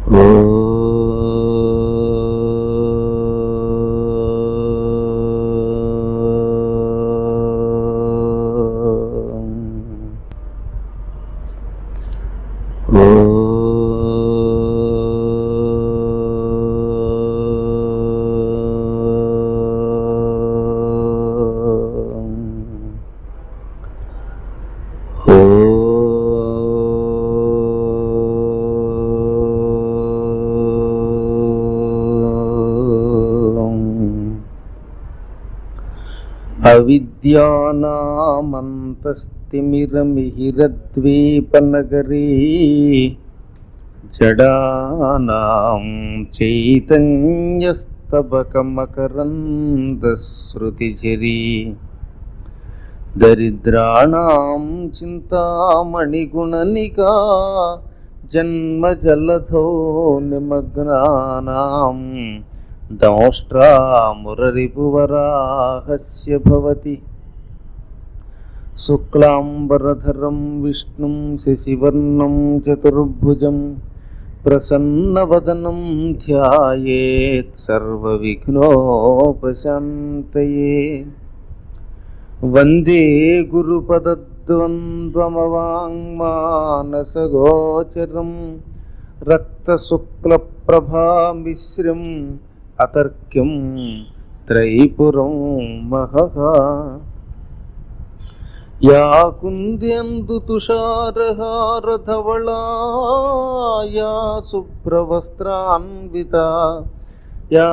అవిద్యానామంతస్తిమిరమిహిరద్వీపనగరీ జడానాం చైతన్యస్తబకమకరందశ్రుతిఝరీ దరిద్రాణం చింతామణిగుణనికా జన్మజలధో నిమగ్నానాం దంష్ట్రామురరిపువరాహస్య భవతి శుక్లాంబరధరం విష్ణుం శశివర్ణం చతుర్భుజం ప్రసన్నవదనం ధ్యాయేత్ సర్వవిఘ్నోపశాంతయే వందే గురుపదద్వంద్వమవాङ्మానసగోచరం రక్తశుక్లప్రభామిశ్రం అతర్క్యం త్రైపురం మహః యా కుంద్యందు తుషారహారధవళా యా శుభ్రవస్త్రాన్విత యా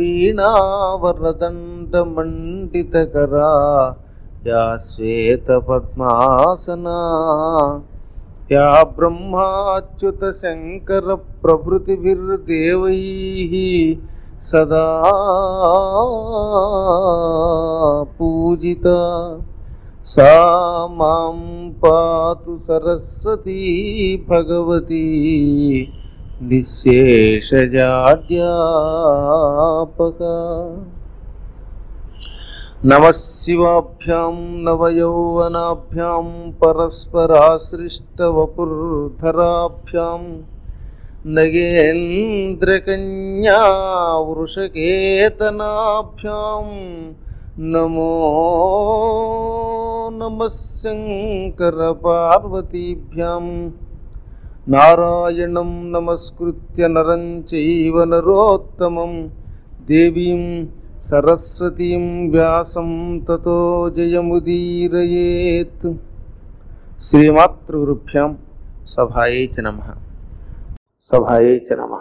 వీణావరదండమండితకరా యా శ్వేతపద్మాసనా యా బ్రహ్మాచ్యుత శంకర ప్రభృతిభిర్దేవైः సదా పూజిత సా మాం పాతు సరస్వతీ భగవతి నిశేషజాడ్యాపక నమశివాభ్యాం నవయౌవనాభ్యాం పరస్పరాశ్రిష్టవపుర్ధరాభ్యాం నగేంద్రకన్యా వృషకేతనాభ్యాం నమో నమః శంకరపార్వతీభ్యాం నారాయణం నమస్కృత్య నరం చైవ నరోత్తమం దేవీం సరస్వతీం వ్యాసం తతో జయముదీరయేత్ శ్రీమాతృగురుభ్యాం సభాయై చ నమ సభాయై చ నమ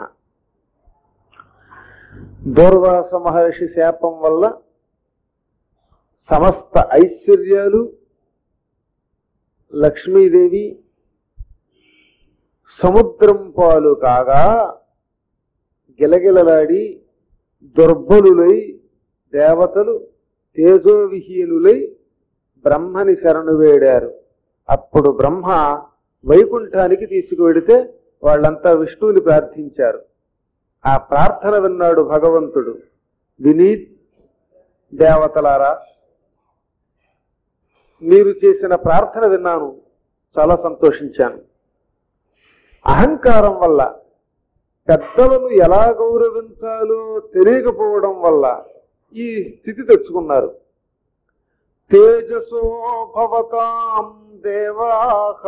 దూర్వాస మహర్షి శాపం వల్ల సమస్త ఐశ్వర్యాలు లక్ష్మీదేవి సముద్రం పాలు కాగా గిలగిలలాడి దుర్బలులై దేవతలు తేజోవిహీనులై బ్రహ్మని శరణు వేడారు అప్పుడు బ్రహ్మ వైకుంఠానికి తీసుకువెడితే వాళ్ళంతా విష్ణువుని ప్రార్థించారు ఆ ప్రార్థన విన్నాడు భగవంతుడు వినీ దేవతలారా మీరు చేసిన ప్రార్థన విన్నాను చాలా సంతోషించాను అహంకారం వల్ల పెద్దలను ఎలా గౌరవించాలో తెలియకపోవడం వల్ల ఈ స్థితి తెచ్చుకున్నారు తేజసో భవతాం దేవాహ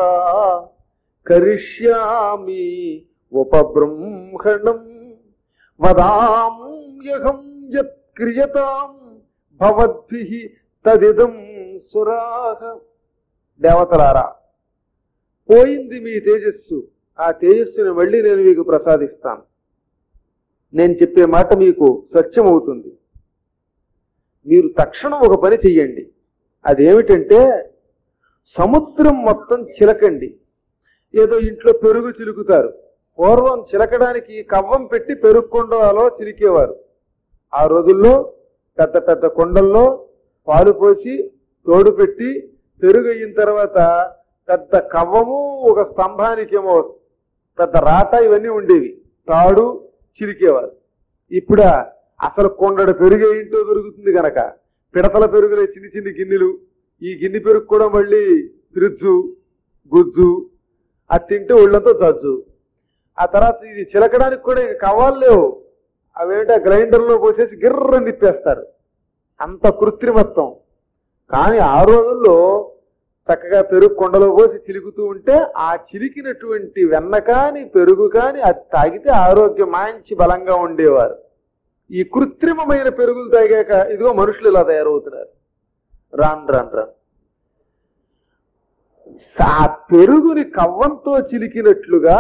కరిష్యామి ఉపబృంహణం వదాం యహం యత్ క్రియతాం భవద్భి తదిదం సురాహ దేవతలారా పోయింది మీ తేజస్సు ఆ తేజస్సుని మళ్ళీ నేను మీకు ప్రసాదిస్తాను నేను చెప్పే మాట మీకు సత్యమవుతుంది మీరు తక్షణం ఒక పని చెయ్యండి అదేమిటంటే సముద్రం మొత్తం చిలకండి ఏదో ఇంట్లో పెరుగు చిలుకుతారు పూర్వం చిలకడానికి కవ్వం పెట్టి పెరుగు కొండలో చిలికేవారు ఆ రోజుల్లో పెద్ద పెద్ద కొండల్లో పాలు పోసి తోడు పెట్టి పెరుగు అయిన తర్వాత పెద్ద కవ్వము ఒక స్తంభానికేమో పెద్ద రాట ఇవన్నీ ఉండేవి తాడు చిలికేవారు ఇప్పుడు అసలు కొండడు పెరుగు ఏంటో దొరుకుతుంది గనక పిడతల పెరుగులే చిన్ని చిన్ని గిన్నెలు ఈ గిన్నె పెరుగు కూడా మళ్ళీ ఫ్రిడ్జు గుజ్జు అది తింటే ఒళ్ళంతా జజ్జు ఆ తర్వాత ఇది చిలకడానికి కూడా ఇక కవ్వాలి లేవు అవేంటి ఆ గ్రైండర్లో పోసేసి గిర్ర నిప్పేస్తారు అంత కృత్రిమత్వం కానీ ఆ రోజుల్లో చక్కగా పెరుగు కొండలో పోసి చిలుకుతూ ఉంటే ఆ చిలికినటువంటి వెన్న కాని పెరుగు కాని అది తాగితే ఆరోగ్యం మంచి బలంగా ఉండేవారు ఈ కృత్రిమమైన పెరుగులు తాగాక ఇదిగో మనుషులు ఇలా తయారవుతున్నారు రాన్ రాన్ రాన్ ఆ పెరుగుని కవ్వంతో చిలికినట్లుగా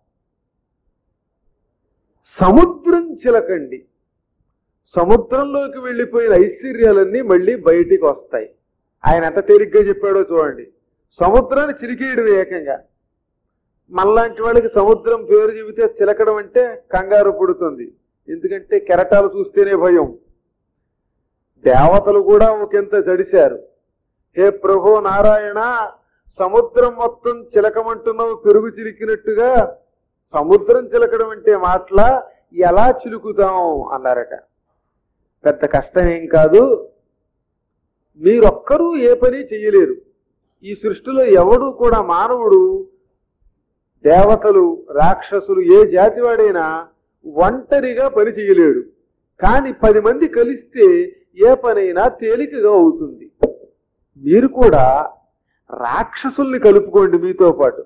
సముద్రం చిలకండి సముద్రంలోకి వెళ్ళిపోయిన ఐశ్వర్యాలన్నీ మళ్ళీ బయటికి వస్తాయి ఆయన ఎంత తేలిగ్గా చెప్పాడో చూడండి సముద్రాన్ని చిలికేయడం ఏకంగా మనలాంటి వాళ్ళకి సముద్రం పేరు చెబితే చిలకడం అంటే కంగారు పుడుతుంది ఎందుకంటే కెరటాలు చూస్తేనే భయం దేవతలు కూడా ఒకంత జడిశారు హే ప్రభు నారాయణ సముద్రం మొత్తం చిలకమంటున్నావు పెరుగు చిలికినట్టుగా సముద్రం చిలకడం అంటే మాటల ఎలా చిలుకుతాం అన్నారట పెద్ద కష్టం ఏం కాదు మీరొక్కరూ ఏ పని చెయ్యలేరు ఈ సృష్టిలో ఎవడు కూడా మానవుడు దేవతలు రాక్షసులు ఏ జాతివాడైనా ఒంటరిగా పని చేయలేడు కానీ పది మంది కలిస్తే ఏ పనైనా తేలికగా అవుతుంది మీరు కూడా రాక్షసుల్ని కలుపుకోండి మీతో పాటు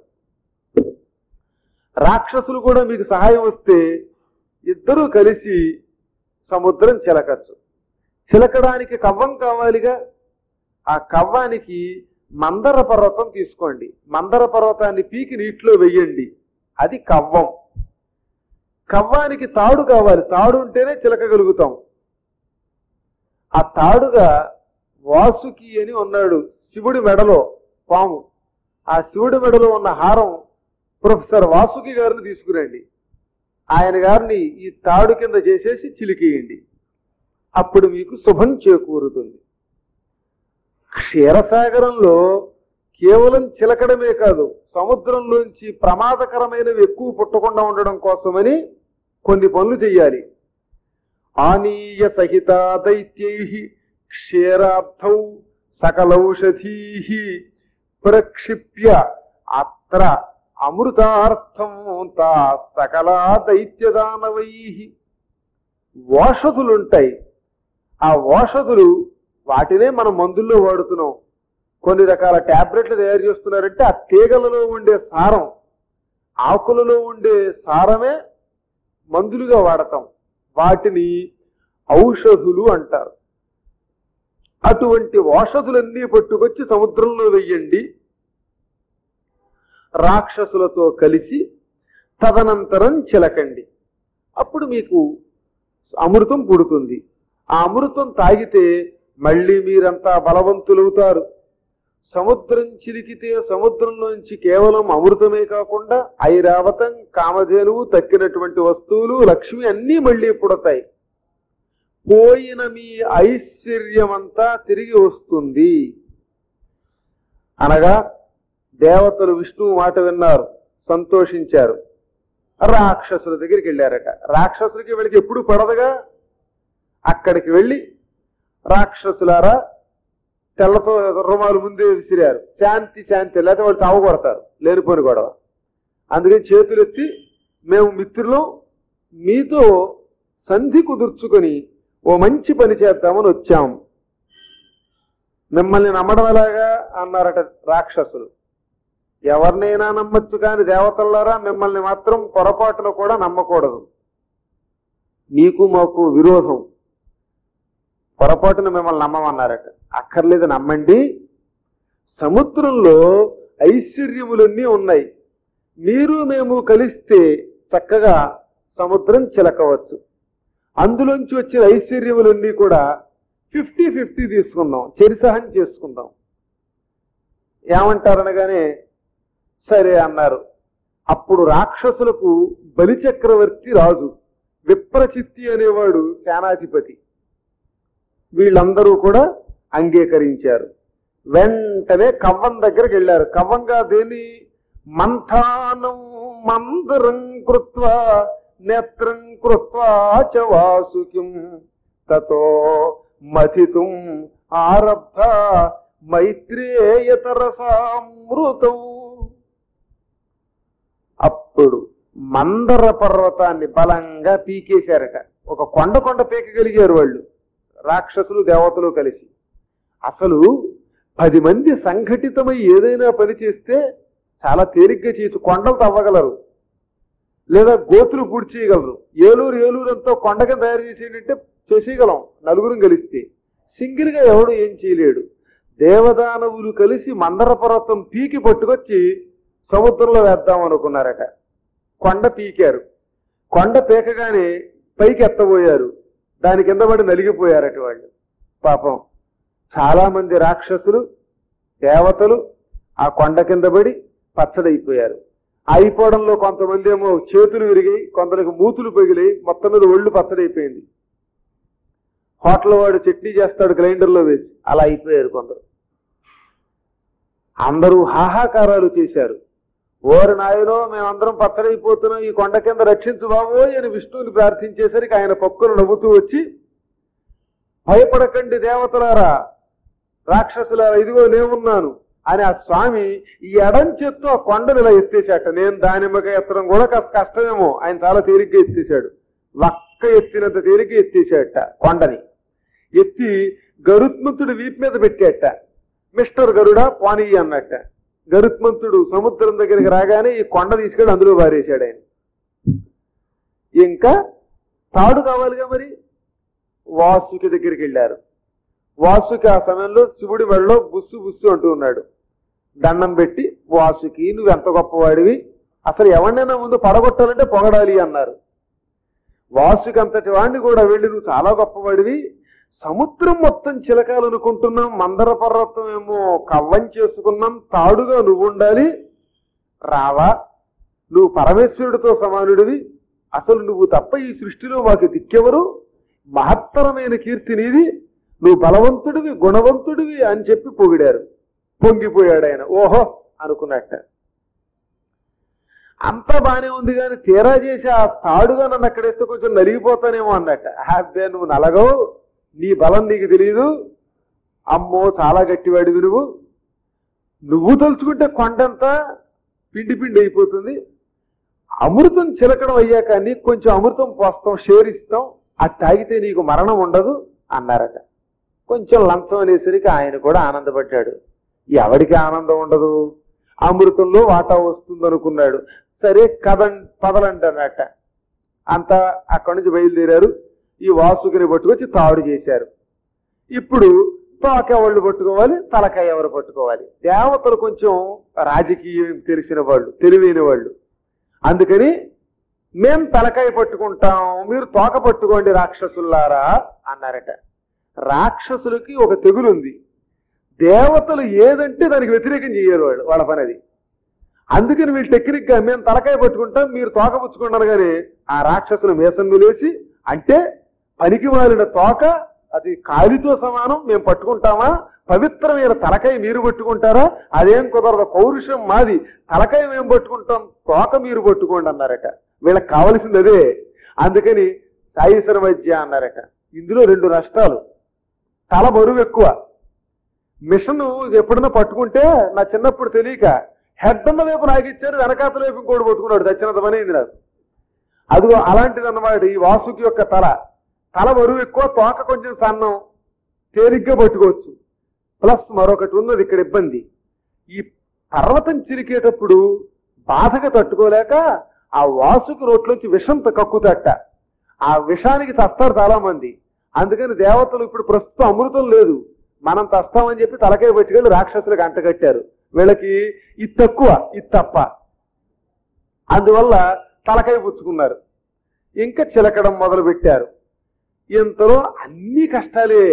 రాక్షసులు కూడా మీకు సహాయం వస్తే ఇద్దరూ కలిసి సముద్రం చిలకచ్చు చిలకడానికి కవ్వం కావాలిగా ఆ కవ్వానికి మందర పర్వతం తీసుకోండి మందర పర్వతాన్ని పీకి నీటిలో వెయ్యండి అది కవ్వం కవ్వానికి తాడు కావాలి తాడు ఉంటేనే చిలకగలుగుతాం ఆ తాడుగా వాసుకి అని ఉన్నాడు శివుడి మెడలో పాము ఆ శివుడి మెడలో ఉన్న హారం ప్రొఫెసర్ వాసుకి గారిని తీసుకురండి ఆయన గారిని ఈ తాడు కింద చేసేసి చిలికేయండి అప్పుడు మీకు శుభం చేకూరుతుంది క్షీరసాగరంలో కేవలం చిలకడమే కాదు సముద్రంలోంచి ప్రమాదకరమైనవి ఎక్కువ పుట్టకుండా ఉండడం కోసమని కొన్ని పనులు చెయ్యాలి ఆనీయ సహిత దైత్యై క్షీరాబ్ధౌ సకలౌషధీ ప్రక్షిప్య అత్ర అమృతార్థం తా సకలా దైత్యదానవై ఓషధులుంటాయి ఆ ఓషధులు వాటినే మనం మందుల్లో వాడుతున్నాం కొన్ని రకాల టాబ్లెట్లు తయారు చేస్తున్నారంటే ఆ తీగలలో ఉండే సారం ఆకులలో ఉండే సారమే మందులుగా వాడతాం వాటిని ఔషధులు అంటారు అటువంటి ఔషధులన్నీ పట్టుకొచ్చి సముద్రంలో వెయ్యండి రాక్షసులతో కలిసి తదనంతరం చిలకండి అప్పుడు మీకు అమృతం పుడుతుంది ఆ అమృతం తాగితే మళ్ళీ మీరంతా బలవంతులవుతారు సముద్రం చిలికితే సముద్రంలోంచి కేవలం అమృతమే కాకుండా ఐరావతం కామధేనువు తక్కినటువంటి వస్తువులు లక్ష్మి అన్నీ మళ్ళీ పుడతాయి పోయిన మీ ఐశ్వర్యమంతా తిరిగి వస్తుంది అనగా దేవతలు విష్ణువు మాట విన్నారు సంతోషించారు రాక్షసుల దగ్గరికి వెళ్ళారట రాక్షసులకి వీళ్ళకి ఎప్పుడు పడదుగా అక్కడికి వెళ్ళి రాక్షసులారా తెల్లతో రుమాలు ముందే విసిరారు శాంతి శాంతి లేకపోతే వాళ్ళు చావు కొడతారు లేనిపోని గొడవ అందుకని చేతులు ఎత్తి మేము మిత్రులు మీతో సంధి కుదుర్చుకొని ఓ మంచి పని చేద్దామని వచ్చాం మిమ్మల్ని నమ్మడం ఎలాగా అన్నారట రాక్షసులు ఎవరినైనా నమ్మచ్చు కానీ దేవతలారా మిమ్మల్ని మాత్రం పొరపాటున కూడా నమ్మకూడదు మీకు మాకు విరోధం పొరపాటున మిమ్మల్ని నమ్మమన్నారట అక్కర్లేదు నమ్మండి సముద్రంలో ఐశ్వర్యములన్నీ ఉన్నాయి మీరు మేము కలిస్తే చక్కగా సముద్రం చిలకవచ్చు అందులోంచి వచ్చిన ఐశ్వర్యములన్నీ కూడా ఫిఫ్టీ ఫిఫ్టీ తీసుకుందాం చెరిసహం చేసుకుందాం ఏమంటారనగానే సరే అన్నారు అప్పుడు రాక్షసులకు బలిచక్రవర్తి రాజు విప్రచిత్తి అనేవాడు సేనాధిపతి వీళ్ళందరూ కూడా అంగీకరించారు వెంటనే కవ్వం దగ్గరికి వెళ్ళారు కవ్వంగా దేని మంథానం మందరం కృత్వా నేత్రం కృత్వా చ వాసుకిం తతో మథితుం ఆరబ్ధ మైత్రేయతరసామృతం అప్పుడు మందర పర్వతాన్ని బలంగా పీకేశారట ఒక కొండ కొండ పీకగలిగారు వాళ్ళు రాక్షసులు దేవతలు కలిసి అసలు పది మంది సంఘటితమై ఏదైనా పని చేస్తే చాలా తేలిగ్గా చేయొచ్చు కొండలు తవ్వగలరు లేదా గోతులు పూడి చేయగలరు ఏలూరు ఏలూరు అంతా కొండగా తయారు చేసేటంటే చేసేయగలం నలుగురం కలిస్తే సింగిల్ గా ఎవడు ఏం చేయలేడు దేవదానవులు కలిసి మందర పర్వతం పీకి పట్టుకొచ్చి సముద్రంలో వేద్దాం అనుకున్నారట కొండ పీకారు కొండ పీకగానే పైకి ఎత్తబోయారు దాని కింద పడి నలిగిపోయారట వాళ్ళు పాపం చాలా మంది రాక్షసులు దేవతలు ఆ కొండ కింద పడి పచ్చడైపోయారు అయిపోవడంలో కొంతమంది ఏమో చేతులు విరిగాయి కొందరికి మూతులు పగిలి మొత్తం మీద ఒళ్ళు పచ్చడైపోయింది హోటల్ వాడు చట్నీ చేస్తాడు గ్రైండర్లో వేసి అలా అయిపోయారు కొందరు అందరూ హాహాకారాలు చేశారు ఓరి నాయనో మేమందరం పచ్చడైపోతున్నాం ఈ కొండ కింద రక్షించు బాబోయ్ అని విష్ణువుని ప్రార్థించేసరికి ఆయన పక్కులు నవ్వుతూ వచ్చి భయపడకండి దేవతలారా రాక్షసులారా ఇదిగో నేనున్నాను అని ఆ స్వామి ఈ ఎడం చేత్తో ఆ కొండను ఇలా ఎత్తేశాట నేను దానిమ్మగా ఎత్తడం కూడా కాస్త కష్టమేమో ఆయన చాలా తేలిగ్గా ఎత్తేశాడు వక్క ఎత్తినంత తేలిగ్గా ఎత్తేశాట కొండని ఎత్తి గరుత్మంతుడు వీపు మీద పెట్టేట మిస్టర్ గరుడ పానీ అన్నట్ట గరుత్మంతుడు సముద్రం దగ్గరికి రాగానే ఈ కొండ తీసుకెళ్ళి అందులో పారేశాడు ఆయన ఇంకా తాడు కావాలిగా మరి వాసుకి దగ్గరికి వెళ్ళారు వాసుకి ఆ సమయంలో శివుడి మెడలో బుస్సు బుస్సు అంటూ ఉన్నాడు దండం పెట్టి వాసుకి నువ్వు ఎంత గొప్పవాడివి అసలు ఎవరినైనా ముందు పడగొట్టాలంటే పొగడాలి అన్నారు వాసుకి అంతటి వాడిని కూడా వెళ్ళి నువ్వు చాలా గొప్పవాడివి సముద్రం మొత్తం చిలకాలనుకుంటున్నాం మందర పర్వతం ఏమో కవ్వం చేసుకున్నాం తాడుగా నువ్వు ఉండాలి రావా నువ్వు పరమేశ్వరుడితో సమానుడివి అసలు నువ్వు తప్ప ఈ సృష్టిలో మాకు దిక్కెవరు మహత్తరమైన కీర్తి నీది నువ్వు బలవంతుడివి గుణవంతుడివి అని చెప్పి పొగిడారు పొంగిపోయాడు ఆయన ఓహో అనుకున్నట్ట అంతా బానే ఉంది కానీ తీరా చేసి ఆ తాడుగా నన్ను అక్కడేస్తే కొంచెం నలిగిపోతానేమో అన్నట్ట అబ్బే నువ్వు నలగవు నీ బలం నీకు తెలియదు అమ్మో చాలా గట్టివాడివి నువ్వు నువ్వు తలుచుకుంటే కొండంతా పిండి పిండి అయిపోతుంది అమృతం చిలకడం అయ్యాక నీకు కొంచెం అమృతం పోస్తాం షేర్ ఇస్తాం అది తాగితే నీకు మరణం ఉండదు అన్నారట కొంచెం లంచం అనేసరికి ఆయన కూడా ఆనందపడ్డాడు ఎవరికి ఆనందం ఉండదు అమృతంలో వాటా వస్తుంది అనుకున్నాడు సరే కదం పదలంటన్నట్ట అంతా అక్కడి నుంచి బయలుదేరారు ఈ వాసుకిని పట్టుకొచ్చి తాడు చేశారు ఇప్పుడు తోక ఎవళ్ళు పట్టుకోవాలి తలకాయ ఎవరు పట్టుకోవాలి దేవతలు కొంచెం రాజకీయం తెలిసిన వాళ్ళు తెలివైన వాళ్ళు అందుకని మేం తలకాయ పట్టుకుంటాం మీరు తోక పట్టుకోండి రాక్షసుల్లారా అన్నారట రాక్షసులకి ఒక తెగులుంది దేవతలు ఏదంటే దానికి వ్యతిరేకం చేయాలి వాళ్ళు వాళ్ళ పని అది అందుకని వీళ్ళు టెక్నిక్ గా మేము తలకాయ పట్టుకుంటాం మీరు తోక పుచ్చుకుంటారు కానీ ఆ రాక్షసులు మేసంగు లేసి అంటే పనికి మాలిన తోక అది కాలితో సమానం మేము పట్టుకుంటామా పవిత్రమైన తలకాయ మీరు పట్టుకుంటారా అదేం కుదరదు పౌరుషం మాది తలకాయ మేము పట్టుకుంటాం తోక మీరు పట్టుకోండి అన్నారట వీళ్ళకి కావలసింది అదే అందుకని సాయిసర వైద్య అన్నారట ఇందులో రెండు నష్టాలు తల బరువు ఎక్కువ మిషన్ ఎప్పుడన్నా పట్టుకుంటే నా చిన్నప్పుడు తెలియక హెడ్ అన్న వైపు నాకు ఇచ్చారు వెనకాతల వైపు ఇంకోటి పట్టుకున్నాడు దచ్చినంత పని అయింది నాకు అదిగో అలాంటిది అన్నమాట ఈ వాసుకి యొక్క తల తల బరువు ఎక్కువ తోక కొంచెం సన్నం తేలిగ్గా పట్టుకోవచ్చు ప్లస్ మరొకటి ఉన్నది ఇక్కడ ఇబ్బంది ఈ పర్వతం చిరికేటప్పుడు బాధగా తట్టుకోలేక ఆ వాసుకి రోట్లోంచి విషం కక్కుతట్ట ఆ విషానికి తస్తారు చాలా మంది అందుకని దేవతలు ఇప్పుడు ప్రస్తుతం అమృతం లేదు మనం తస్తామని చెప్పి తలకాయ పెట్టుకెళ్ళి రాక్షసులకు అంటగట్టారు వీళ్ళకి ఇది తక్కువ ఇది తప్ప అందువల్ల తలకాయ పుచ్చుకున్నారు ఇంకా చిలకడం మొదలు పెట్టారు ఇంతలో అన్ని కష్టాలే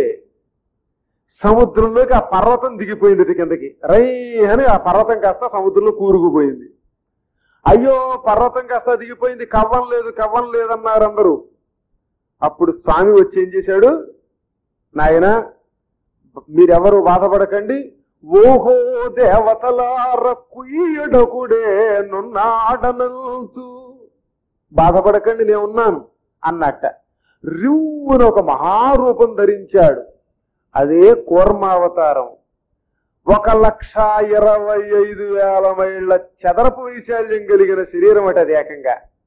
సముద్రంలోకి ఆ పర్వతం దిగిపోయింది ఇటు కిందకి రై అని ఆ పర్వతం కాస్త సముద్రంలో కూరుకుపోయింది అయ్యో పర్వతం కాస్త దిగిపోయింది కవ్వం లేదు కవ్వం లేదన్నారు అందరూ అప్పుడు స్వామి వచ్చి ఏం చేశాడు నాయన మీరెవరు బాధపడకండి ఓహో దేవతలార కుయ్యడకుడే నున్నాడనంచు బాధపడకండి నేను ఉన్నాను అన్నట్ట రివ్వున ఒక మహారూపం ధరించాడు అదే కూర్మావతారం ఒక లక్ష ఇరవై ఐదు వేల మైళ్ళ చదరపు వైశాల్యం కలిగిన శరీరం అట అది ఏకంగా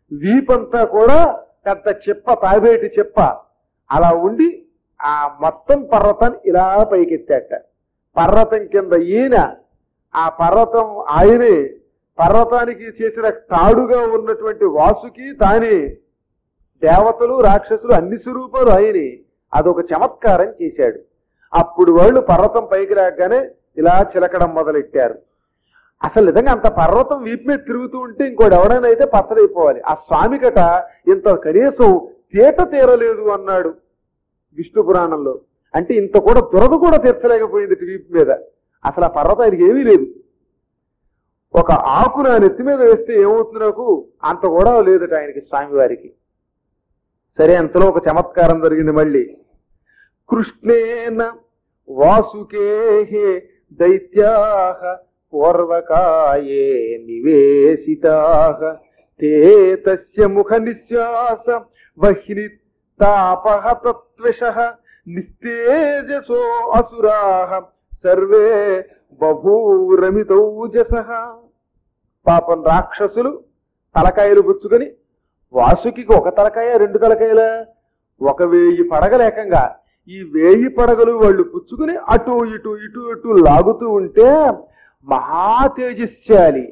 వీపంతా కూడా పెద్ద చెప్ప తాబేటి చెప్ప అలా ఉండి ఆ మొత్తం పర్వతాన్ని ఇలా పైకెత్తాట పర్వతం కింద ఈయన ఆ పర్వతం ఆయనే పర్వతానికి చేసిన తాడుగా ఉన్నటువంటి వాసుకి తానే దేవతలు రాక్షసులు అన్ని స్వరూపాలు ఆయనే అదొక చమత్కారం చేశాడు అప్పుడు వాళ్ళు పర్వతం పైకి రాగానే ఇలా చిలకడం మొదలెట్టారు అసలు నిజంగా అంత పర్వతం వీపు మీద తిరుగుతూ ఉంటే ఇంకోటి ఎవడైనా అయితే పచ్చడైపోవాలి ఆ స్వామికట ఇంత కనీసం తీట తీరలేదు అన్నాడు విష్ణు పురాణంలో అంటే ఇంత కూడా దురద కూడా తీర్చలేకపోయింది వీపు మీద అసలు ఆ పర్వతం ఆయనకి ఏమీ లేదు ఒక ఆకు నా నెత్తి మీద వేస్తే ఏమవుతుంది నాకు అంత కూడా లేదట ఆయనకి స్వామివారికి సరే అంతలో ఒక చమత్కారం జరిగింది మళ్ళీ కృష్ణేన వాసుకే దైత్యాహ పూర్వకాయే నివేశితాహ తే తస్య ముఖ నిశ్వాస వహ్ని తాపహ తత్విష నిస్తేజసో అసురాహ సర్వే బభూరమితౌజస పాపం రాక్షసులు తలకాయలు పుచ్చుకొని వాసుకి ఒక తలకాయ రెండు తలకాయల ఒక వేయి పడగలేకంగా ఈ వేయి పడగలు వాళ్ళు పుచ్చుకుని అటు ఇటు ఇటు ఇటు లాగుతూ ఉంటే మహా తేజస్శాలి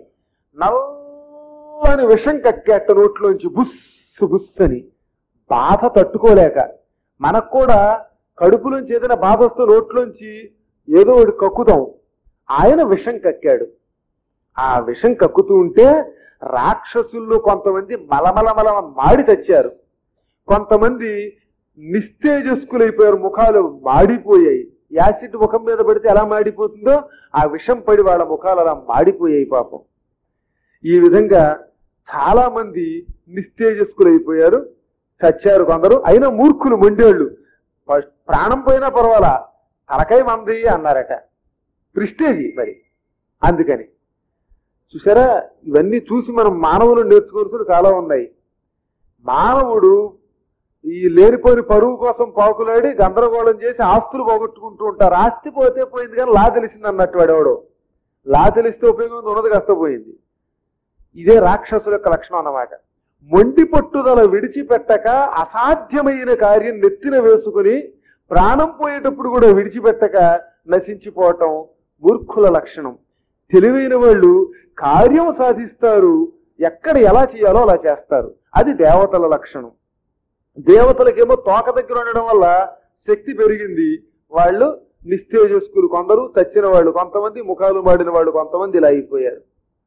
నల్లని విషం కక్కేట నోట్లోంచి బుస్సు బుస్సని బాధ తట్టుకోలేక మనకు కూడా కడుపులోంచి ఏదైనా బాధ వస్తే నోట్లోంచి ఏదో ఒకటి కక్కుతాం ఆయన విషం కక్కాడు ఆ విషం కక్కుతూ ఉంటే రాక్షసుల్లో కొంతమంది మలమల మలమ మాడి తెచ్చారు కొంతమంది నిస్తేజస్కులైపోయారు ముఖాలు మాడిపోయాయి యాసిడ్ ముఖం మీద పడితే ఎలా మాడిపోతుందో ఆ విషం పడి వాళ్ళ ముఖాలు అలా మాడిపోయాయి పాపం ఈ విధంగా చాలా మంది నిస్తేజస్కులైపోయారు చచ్చారు కొందరు అయినా మూర్ఖులు మొండేళ్ళు ఫస్ట్ ప్రాణం పోయినా పర్వాలా తలకాయ మంది అన్నారట ప్రిస్టేజీ మరి అందుకని చూసారా ఇవన్నీ చూసి మనం మానవులు నేర్చుకోవాల్సిన చాలా ఉన్నాయి మానవుడు ఈ లేనిపోయిన పరువు కోసం పాకులాడి గందరగోళం చేసి ఆస్తులు పోగొట్టుకుంటూ ఉంటారు ఆస్తి పోతే పోయింది కానీ లా తెలిసింది అన్నట్టు వాడెవడు లా తెలిస్తే ఉపయోగం ఉంది, ఉన్నది కాస్త పోయింది ఇదే రాక్షసుల యొక్క లక్షణం అన్నమాట మొండి పట్టుదల విడిచిపెట్టక అసాధ్యమైన కార్యం నెత్తిన వేసుకుని ప్రాణం పోయేటప్పుడు కూడా విడిచిపెట్టక నశించిపోవటం మూర్ఖుల లక్షణం తెలివైన వాళ్ళు కార్యం సాధిస్తారు ఎక్కడ ఎలా చేయాలో అలా చేస్తారు అది దేవతల లక్షణం దేవతలకేమో తోక దగ్గర ఉండడం వల్ల శక్తి పెరిగింది వాళ్ళు నిస్తేజస్కులు కొందరు చచ్చిన వాళ్ళు కొంతమంది ముఖాలు మాడిన వాళ్ళు కొంతమంది ఇలా అయిపోయారు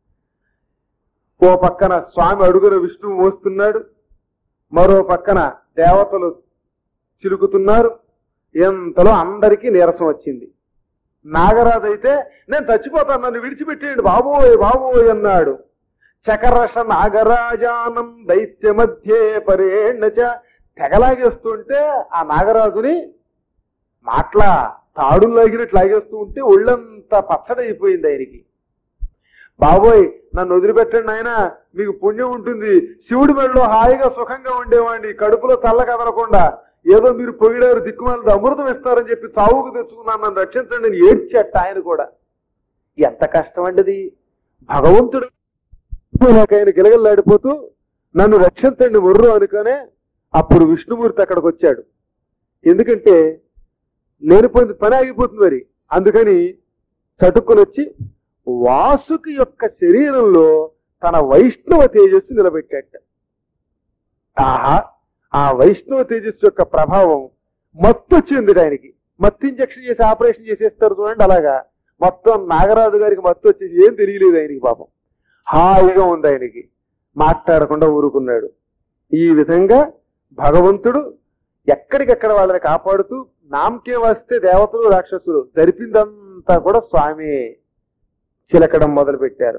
ఓ పక్కన స్వామి అడుగున విష్ణువు మోస్తున్నాడు మరో పక్కన దేవతలు చిలుకుతున్నారు ఎంతలో అందరికీ నీరసం వచ్చింది నాగరాజు అయితే నేను చచ్చిపోతాను నన్ను విడిచిపెట్టేయండి బాబోయ్ బాబోయ్ అన్నాడు చకరష నాగరాజానం దైత్య మధ్యే పరేణచ తెగలాగేస్తుంటే ఆ నాగరాజుని మాట్లా తాడులు లాగినట్లు లాగేస్తూ ఉంటే ఒళ్ళంతా పచ్చడైపోయింది ఆయనకి బాబోయ్ నన్ను వదిలిపెట్టండి ఆయన మీకు పుణ్యం ఉంటుంది శివుడి మెడలో హాయిగా సుఖంగా ఉండేవాడిని కడుపులో చల్ల కదలకుండా ఏదో మీరు పొగిడారు దిక్కుమాలది అమృతం ఇస్తారని చెప్పి చావుకు తెచ్చుకున్నాను నన్ను రక్షించండి నేను ఏడ్చేట ఆయన కూడా ఎంత కష్టం అండి అది భగవంతుడు నాకు ఆయన గిలగల్లాడిపోతూ నన్ను రక్షించండి మొర్రు అనుకనే అప్పుడు విష్ణుమూర్తి అక్కడికి వచ్చాడు ఎందుకంటే లేనిపోయింది పని ఆగిపోతుంది మరి అందుకని చటుక్కుని వచ్చి వాసుకి యొక్క శరీరంలో తన వైష్ణవ తేజస్సు నిలబెట్టాట ఆహా ఆ వైష్ణవ తేజస్సు యొక్క ప్రభావం మత్తు వచ్చింది ఆయనకి మత్తు ఇంజక్షన్ చేసి ఆపరేషన్ చేసేస్తారు చూడండి అలాగా మొత్తం నాగరాజు గారికి మత్తు వచ్చేసి ఏం తెలియలేదు ఆయనకి పాపం హాయిగా ఉంది ఆయనకి మాట్లాడకుండా ఊరుకున్నాడు ఈ విధంగా భగవంతుడు ఎక్కడికెక్కడ వాళ్ళని కాపాడుతూ నామకే వస్తే దేవతలు రాక్షసులు జరిపిందంతా కూడా స్వామి చిలకడం మొదలు పెట్టారు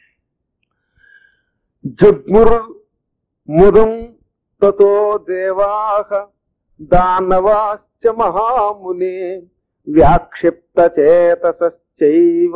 జగ్ముర్ ముదం తతో దేవాహ దానవాశ్చ మహామునే వ్యాక్షిప్త చేతసైవ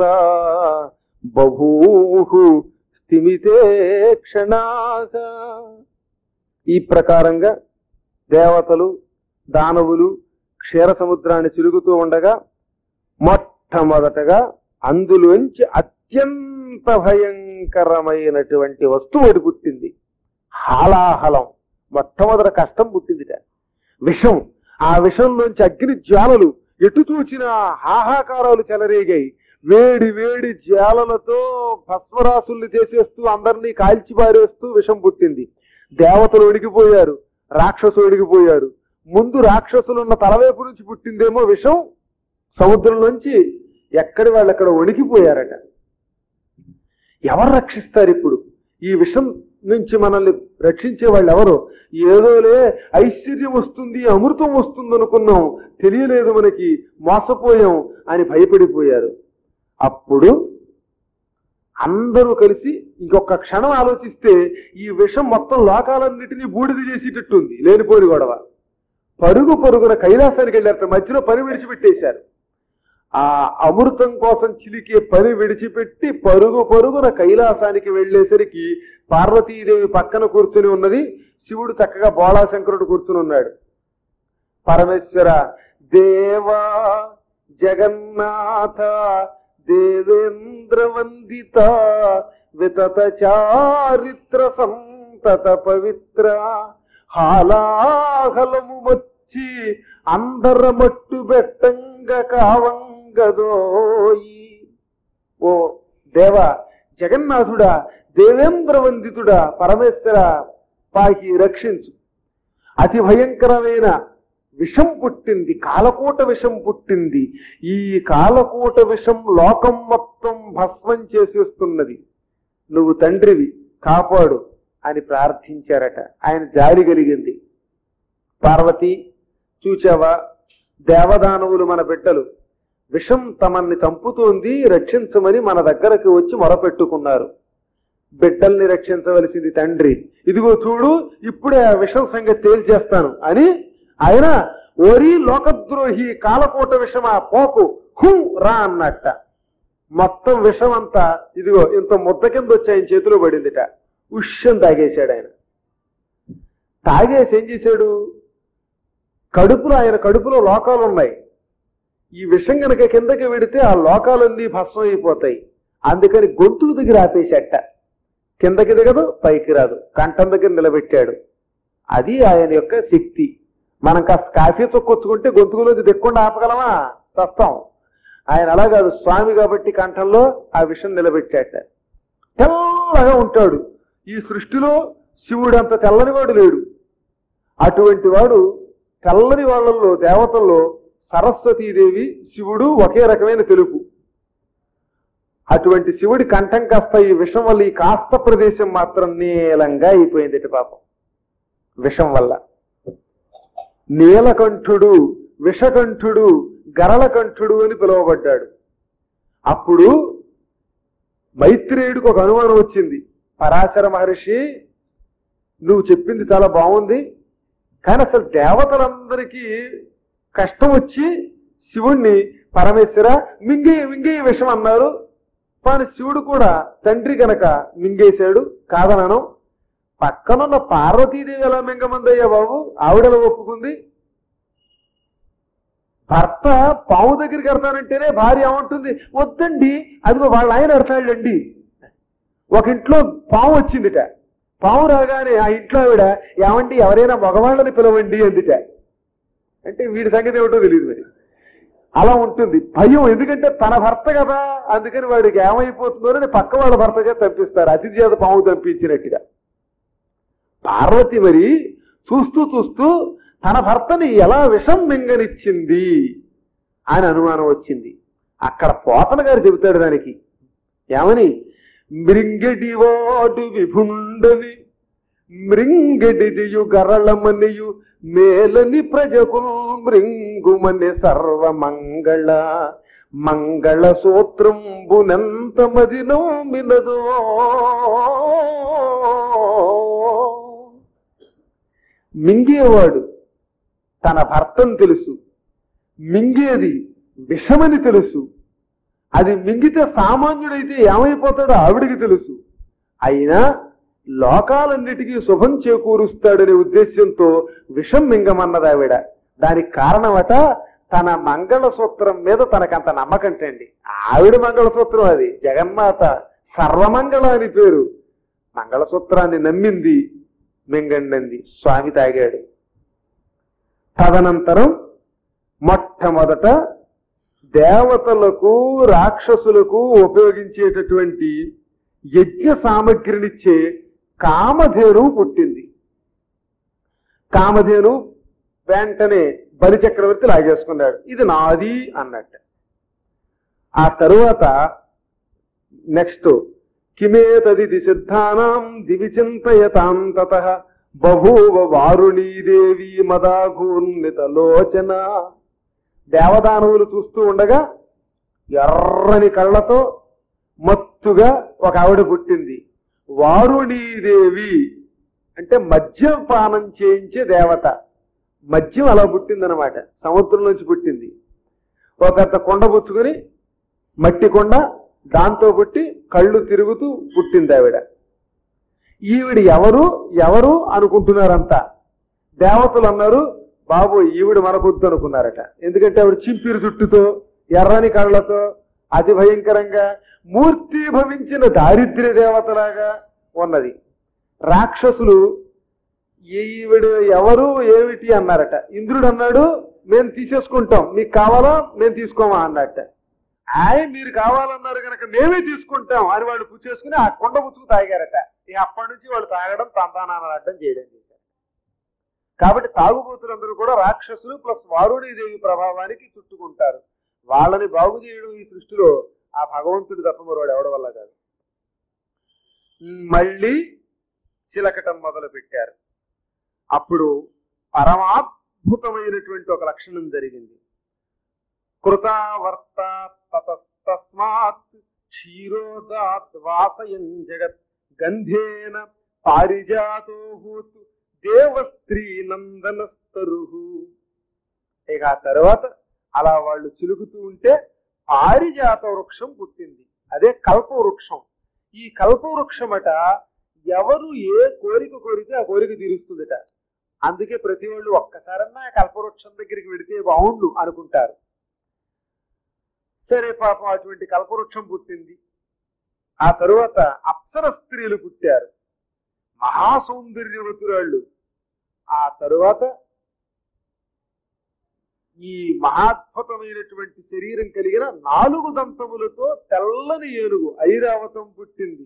బభూహు స్థిమితే క్షణాగ ఈ ప్రకారంగా దేవతలు దానవులు క్షీర సముద్రాన్ని చిలుగుతూ ఉండగా మొట్టమొదటగా అందులోంచి అత్యంత భయంకరమైనటువంటి వస్తువు ఒకటి పుట్టింది హాలాహలం మొట్టమొదట కష్టం పుట్టిందిట విషం ఆ విషంలోంచి అగ్ని జ్వాలలు ఎటు చూచిన హాహాకారాలు చెలరేగాయి వేడి వేడి జ్వాలలతో భస్మరాసుల్ని చేసేస్తూ అందరినీ కాల్చి పారేస్తూ విషం పుట్టింది దేవతలు ఒడిగిపోయారు రాక్షసులు ఒడిగిపోయారు ముందు రాక్షసులున్న తలవైపు నుంచి పుట్టిందేమో విషం సముద్రంలోంచి ఎక్కడి వాళ్ళు అక్కడ వణికిపోయారట ఎవరు రక్షిస్తారు ఇప్పుడు ఈ విషం నుంచి మనల్ని రక్షించే వాళ్ళు ఎవరు ఏదోలే ఐశ్వర్యం వస్తుంది అమృతం వస్తుంది అనుకున్నాం తెలియలేదు మనకి మోసపోయాం అని భయపడిపోయారు అప్పుడు అందరూ కలిసి ఇంకొక క్షణం ఆలోచిస్తే ఈ విషం మొత్తం లోకాలన్నిటినీ బూడిద చేసేటట్టుంది లేనిపోని గొడవ పరుగు పరుగున కైలాసానికి వెళ్ళారట మధ్యలో పని విడిచిపెట్టేశారు ఆ అమృతం కోసం చిలికే పని విడిచిపెట్టి పరుగు పరుగున కైలాసానికి వెళ్ళేసరికి పార్వతీదేవి పక్కన కూర్చుని ఉన్నది శివుడు చక్కగా బోళాశంకరుడు కూర్చుని ఉన్నాడు పరమేశ్వర దేవా జగన్నాథ దేవేంద్ర వందిత వితత చారిత్ర సంతత పవిత్ర హాలాహలము వచ్చి అందరమట్టు బెట్టంగ కావంగదోయి ఓ దేవ జగన్నాథుడా దేవేంద్ర వందితుడా పరమేశ్వర పాకి రక్షించు అతి భయంకరమైన విషం పుట్టింది కాలకూట విషం పుట్టింది ఈ కాలకూట విషం లోకం మొత్తం భస్మం చేసేస్తున్నది నువ్వు తండ్రివి కాపాడు అని ప్రార్థించారట ఆయన జాలి కలిగింది పార్వతి చూచావా దేవదానవులు మన బిడ్డలు విషం తమన్ని చంపుతోంది రక్షించమని మన దగ్గరకు వచ్చి మొరపెట్టుకున్నారు బిడ్డల్ని రక్షించవలసింది తండ్రి ఇదిగో చూడు ఇప్పుడే ఆ విషం సంగతి తేల్చేస్తాను అని ఆయన ఓరి లోకద్రోహి కాలకోట విషమా పోకు హూ రా అన్నట్ట మొత్తం విషం అంతా ఇదిగో ఇంత ముద్ద కింద వచ్చి ఆయన చేతిలో పడిందిట ఉష్యం తాగేశాడు ఆయన తాగేసి ఏం చేశాడు కడుపులో ఆయన కడుపులో లోకాలు ఉన్నాయి ఈ విషం గనక కిందకి వెడితే ఆ లోకాలన్నీ భస్మం అయిపోతాయి అందుకని గొంతుకు దగ్గర ఆపేసేట కిందకి దిగదు పైకి రాదు కంఠం దగ్గర నిలబెట్టాడు అది ఆయన యొక్క శక్తి మనం కాస్త కాఫీ తొక్కొచ్చుకుంటే గొంతుకులోది దిక్కుండా ఆపగలమా చస్తాం ఆయన అలా కాదు స్వామి కాబట్టి కంఠంలో ఆ విషయం నిలబెట్టాట తెల్లగా ఉంటాడు ఈ సృష్టిలో శివుడు అంత తెల్లని వాడు లేడు అటువంటి వాడు తెల్లని వాళ్ళల్లో దేవతల్లో సరస్వతీదేవి శివుడు ఒకే రకమైన తెలుపు అటువంటి శివుడి కంఠం కాస్త ఈ విషం వల్ల ఈ కాస్త ప్రదేశం మాత్రం నీలంగా అయిపోయింది ఇటు పాపం విషం వల్ల నీలకంఠుడు విషకంఠుడు గరళకంఠుడు అని పిలువబడ్డాడు అప్పుడు మైత్రేయుడికి ఒక అనుమానం వచ్చింది పరాశర మహర్షి నువ్వు చెప్పింది చాలా బాగుంది కానీ అసలు దేవతలందరికీ కష్టం వచ్చి శివుణ్ణి పరమేశ్వర మింగే మింగే విషం అన్నారు కానీ శివుడు కూడా తండ్రి గనక మింగేశాడు కాదనను పక్కనున్న పార్వతీదేవి ఎలా మింగమందయ్యా బాబు ఆవిడెలా ఒప్పుకుంది భర్త పాము దగ్గరికి వెళ్తానంటేనే భార్య ఏమంటుంది వద్దండి అదిగో వాళ్ళ ఆయన అడతాడండి ఒక ఇంట్లో పాము వచ్చిందిట పాము రాగానే ఆ ఇంట్లో ఆవిడ ఏమండి ఎవరైనా మగవాళ్ళని పిలవండి అందిట అంటే వీడి సంగతి ఏమిటో తెలియదు మరి అలా ఉంటుంది భయం ఎందుకంటే తన భర్త కదా అందుకని వాడికి ఏమైపోతుందో అని పక్క వాళ్ళ భర్తగా తప్పిస్తారు అతిథి చేత పాము తప్పించినట్టుగా పార్వతి మరి చూస్తూ చూస్తూ తన భర్తని ఎలా విషం మింగనిచ్చింది అని అనుమానం వచ్చింది అక్కడ పోతన గారు చెబుతాడు దానికి ఏమని మృంగడివాడు విభుండని మృంగడిదియు గరళమనియు మేలని ప్రజకు మృంగుమని సర్వమంగళ మంగళ సూత్రంబునంత మది నోమినదో మింగేవాడు తన భర్తను తెలుసు మింగేది విషమని తెలుసు అది మింగితే సామాన్యుడైతే ఏమైపోతాడో ఆవిడికి తెలుసు అయినా లోకాలన్నిటికీ శుభం చేకూరుస్తాడనే ఉద్దేశ్యంతో విషం మింగమన్నది ఆవిడ దానికి కారణమట తన మంగళసూత్రం మీద తనకంత నమ్మకంటండి ఆవిడ మంగళసూత్రం అది జగన్మాత సర్వమంగళ అని పేరు మంగళసూత్రాన్ని నమ్మింది మింగండి స్వామి తాగాడు తదనంతరం మొట్టమొదట దేవతలకు రాక్షసులకు ఉపయోగించేటటువంటి యజ్ఞ సామగ్రినిచ్చే కామధేను పుట్టింది కామధేను వెంటనే బలి చక్రవర్తి లాగేసుకున్నాడు ఇది నాది అన్నట్టు ఆ తరువాత నెక్స్ట్ కిమేతది సిద్ధానాం దివి చింతయతాం తత బభూవ వారుణీదేవి మదాఘూర్ణిత లోచన దేవదానవులు చూస్తూ ఉండగా ఎర్రని కళ్ళతో మత్తుగా ఒక ఆవిడ పుట్టింది వారుణీదేవి అంటే మద్యపానం చేయించే దేవత మద్యం అలా పుట్టిందనమాట సముద్రం నుంచి పుట్టింది ఒక కొండ పుచ్చుకొని మట్టి కొండ దాంతో పుట్టి కళ్ళు తిరుగుతూ పుట్టింది ఆవిడ ఈవిడ ఎవరు ఎవరు అనుకుంటున్నారంతా దేవతలు అన్నారు బాబు ఈవిడ మనకొద్దు అనుకున్నారట ఎందుకంటే ఆవిడ చింపిరి జుట్టుతో ఎర్రని కళ్ళతో అతి భయంకరంగా మూర్తి భవించిన దారిద్ర్య దేవతలాగా ఉన్నది రాక్షసులు ఈవిడ ఎవరు ఏమిటి అన్నారట ఇంద్రుడు అన్నాడు మేము తీసేసుకుంటాం మీకు కావాలా మేము తీసుకోమా అన్నట్ట ఆయన మీరు కావాలన్నారు కనుక మేమే తీసుకుంటాం అని వాళ్ళు పుచ్చేసుకుని ఆ కొండ పుచ్చుకు తాగారట ఇక అప్పటి నుంచి వాళ్ళు తాగడం తంతానాన్ని అడ్డం చేయడం చేశారు కాబట్టి తాగుబోతులందరూ కూడా రాక్షసులు ప్లస్ వారుణీదేవి ప్రభావానికి చుట్టుకుంటారు వాళ్ళని బాగు చేయడం ఈ సృష్టిలో ఆ భగవంతుడు తప్ప మరోడు ఎవడ వల్ల కాదు మళ్ళీ చిలకటం మొదలు పెట్టారు అప్పుడు పరమాద్భుతమైనటువంటి ఒక లక్షణం జరిగింది కృతావర్త తతస్తస్మాత్ క్షీరోదాత్ వాసయం జగత్ గంధేన పారిజాతో హూత్ దేవస్త్రీ నందనస్తరు ఇక ఆ తర్వాత అలా వాళ్ళు చిలుగుతూ ఉంటే పారిజాత వృక్షం పుట్టింది అదే కల్ప వృక్షం ఈ కల్ప వృక్షమట ఎవరు ఏ కోరిక కోరితే ఆ కోరిక తీరుస్తుందట అందుకే ప్రతి వాళ్ళు ఒక్కసారన్నా ఆ కల్పవృక్షం దగ్గరికి వెడితే బాగుండు అనుకుంటారు సరే పాపం అటువంటి కల్పవృక్షం పుట్టింది ఆ తరువాత అప్సర స్త్రీలు పుట్టారు మహాసౌందర్యవతురాళ్ళు ఆ తరువాత ఈ మహాద్భుతమైనటువంటి శరీరం కలిగిన నాలుగు దంతములతో తెల్లని ఏనుగు ఐరావతం పుట్టింది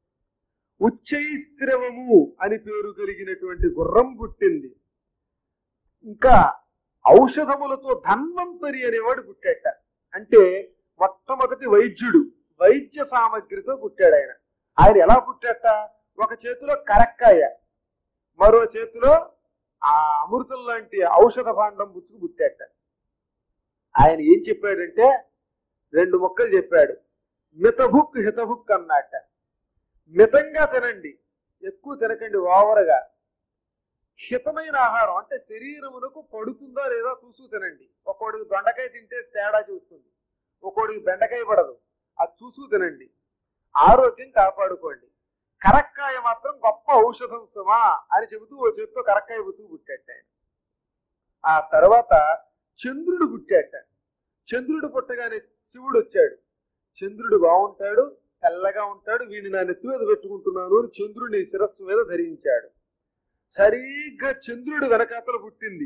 ఉచ్చైశ్రవము అని పేరు కలిగినటువంటి గుర్రం పుట్టింది ఇంకా ఔషధములతో ధన్వంతరి అనేవాడు పుట్టాట అంటే మొట్టమొదటి వైద్యుడు వైద్య సామగ్రితో పుట్టాడు ఆయన ఆయన ఎలా పుట్టాట ఒక చేతిలో కరక్కాయ మరో చేతిలో ఆ అమృతం లాంటి ఔషధ భాండం పుచ్చుకు పుట్టాట ఆయన ఏం చెప్పాడంటే రెండు మొక్కలు చెప్పాడు మితభుక్ హితభుక్ అన్నట్ట మితంగా తినండి ఎక్కువ తినకండి ఓవర్గా హితమైన ఆహారం అంటే శరీరమునకు పడుతుందా లేదా చూసు తినండి ఒక్కోడికి దొండకాయ తింటే తేడా చూస్తుంది ఒక్కోడికి బెండకాయ పడదు అది చూసు తినండి ఆరోగ్యం కాపాడుకోండి కరక్కాయ మాత్రం గొప్ప ఔషధం సుమా అని చెబుతూ ఓ చేతితో కరక్కాయ బుతుకు పుట్టాట ఆయన ఆ తర్వాత చంద్రుడు పుట్టాట చంద్రుడు పుట్టగానే శివుడు వచ్చాడు చంద్రుడు బాగుంటాడు తెల్లగా ఉంటాడు వీడిని నా నెత్తి మీద పెట్టుకుంటున్నాను అని చంద్రుడిని శిరస్సు మీద ధరించాడు సరిగ్గా చంద్రుడు వెనకాతల పుట్టింది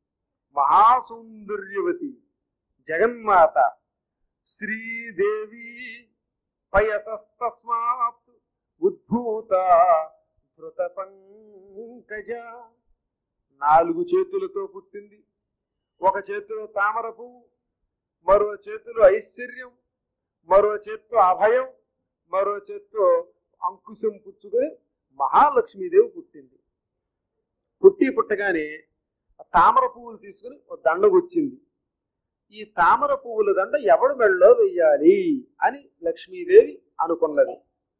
మహాసౌందర్యవతి జగన్మాత శ్రీదేవి పయసస్తస్మాత్ ఉద్భూత ధృత పంకజ నాలుగు చేతులతో పుట్టింది ఒక చేతిలో తామర పువ్వు మరో చేతిలో ఐశ్వర్యం మరో చేత్తో అభయం మరో చేత్తో అంకుశం పుచ్చుకొని మహాలక్ష్మీదేవి పుట్టింది పుట్టి పుట్టగానే ఆ తామర పువ్వులు తీసుకుని ఒక దండకు వచ్చింది ఈ తామర పువ్వుల దండ ఎవడు మెళ్ళలో వెయ్యాలి అని లక్ష్మీదేవి అనుకున్నది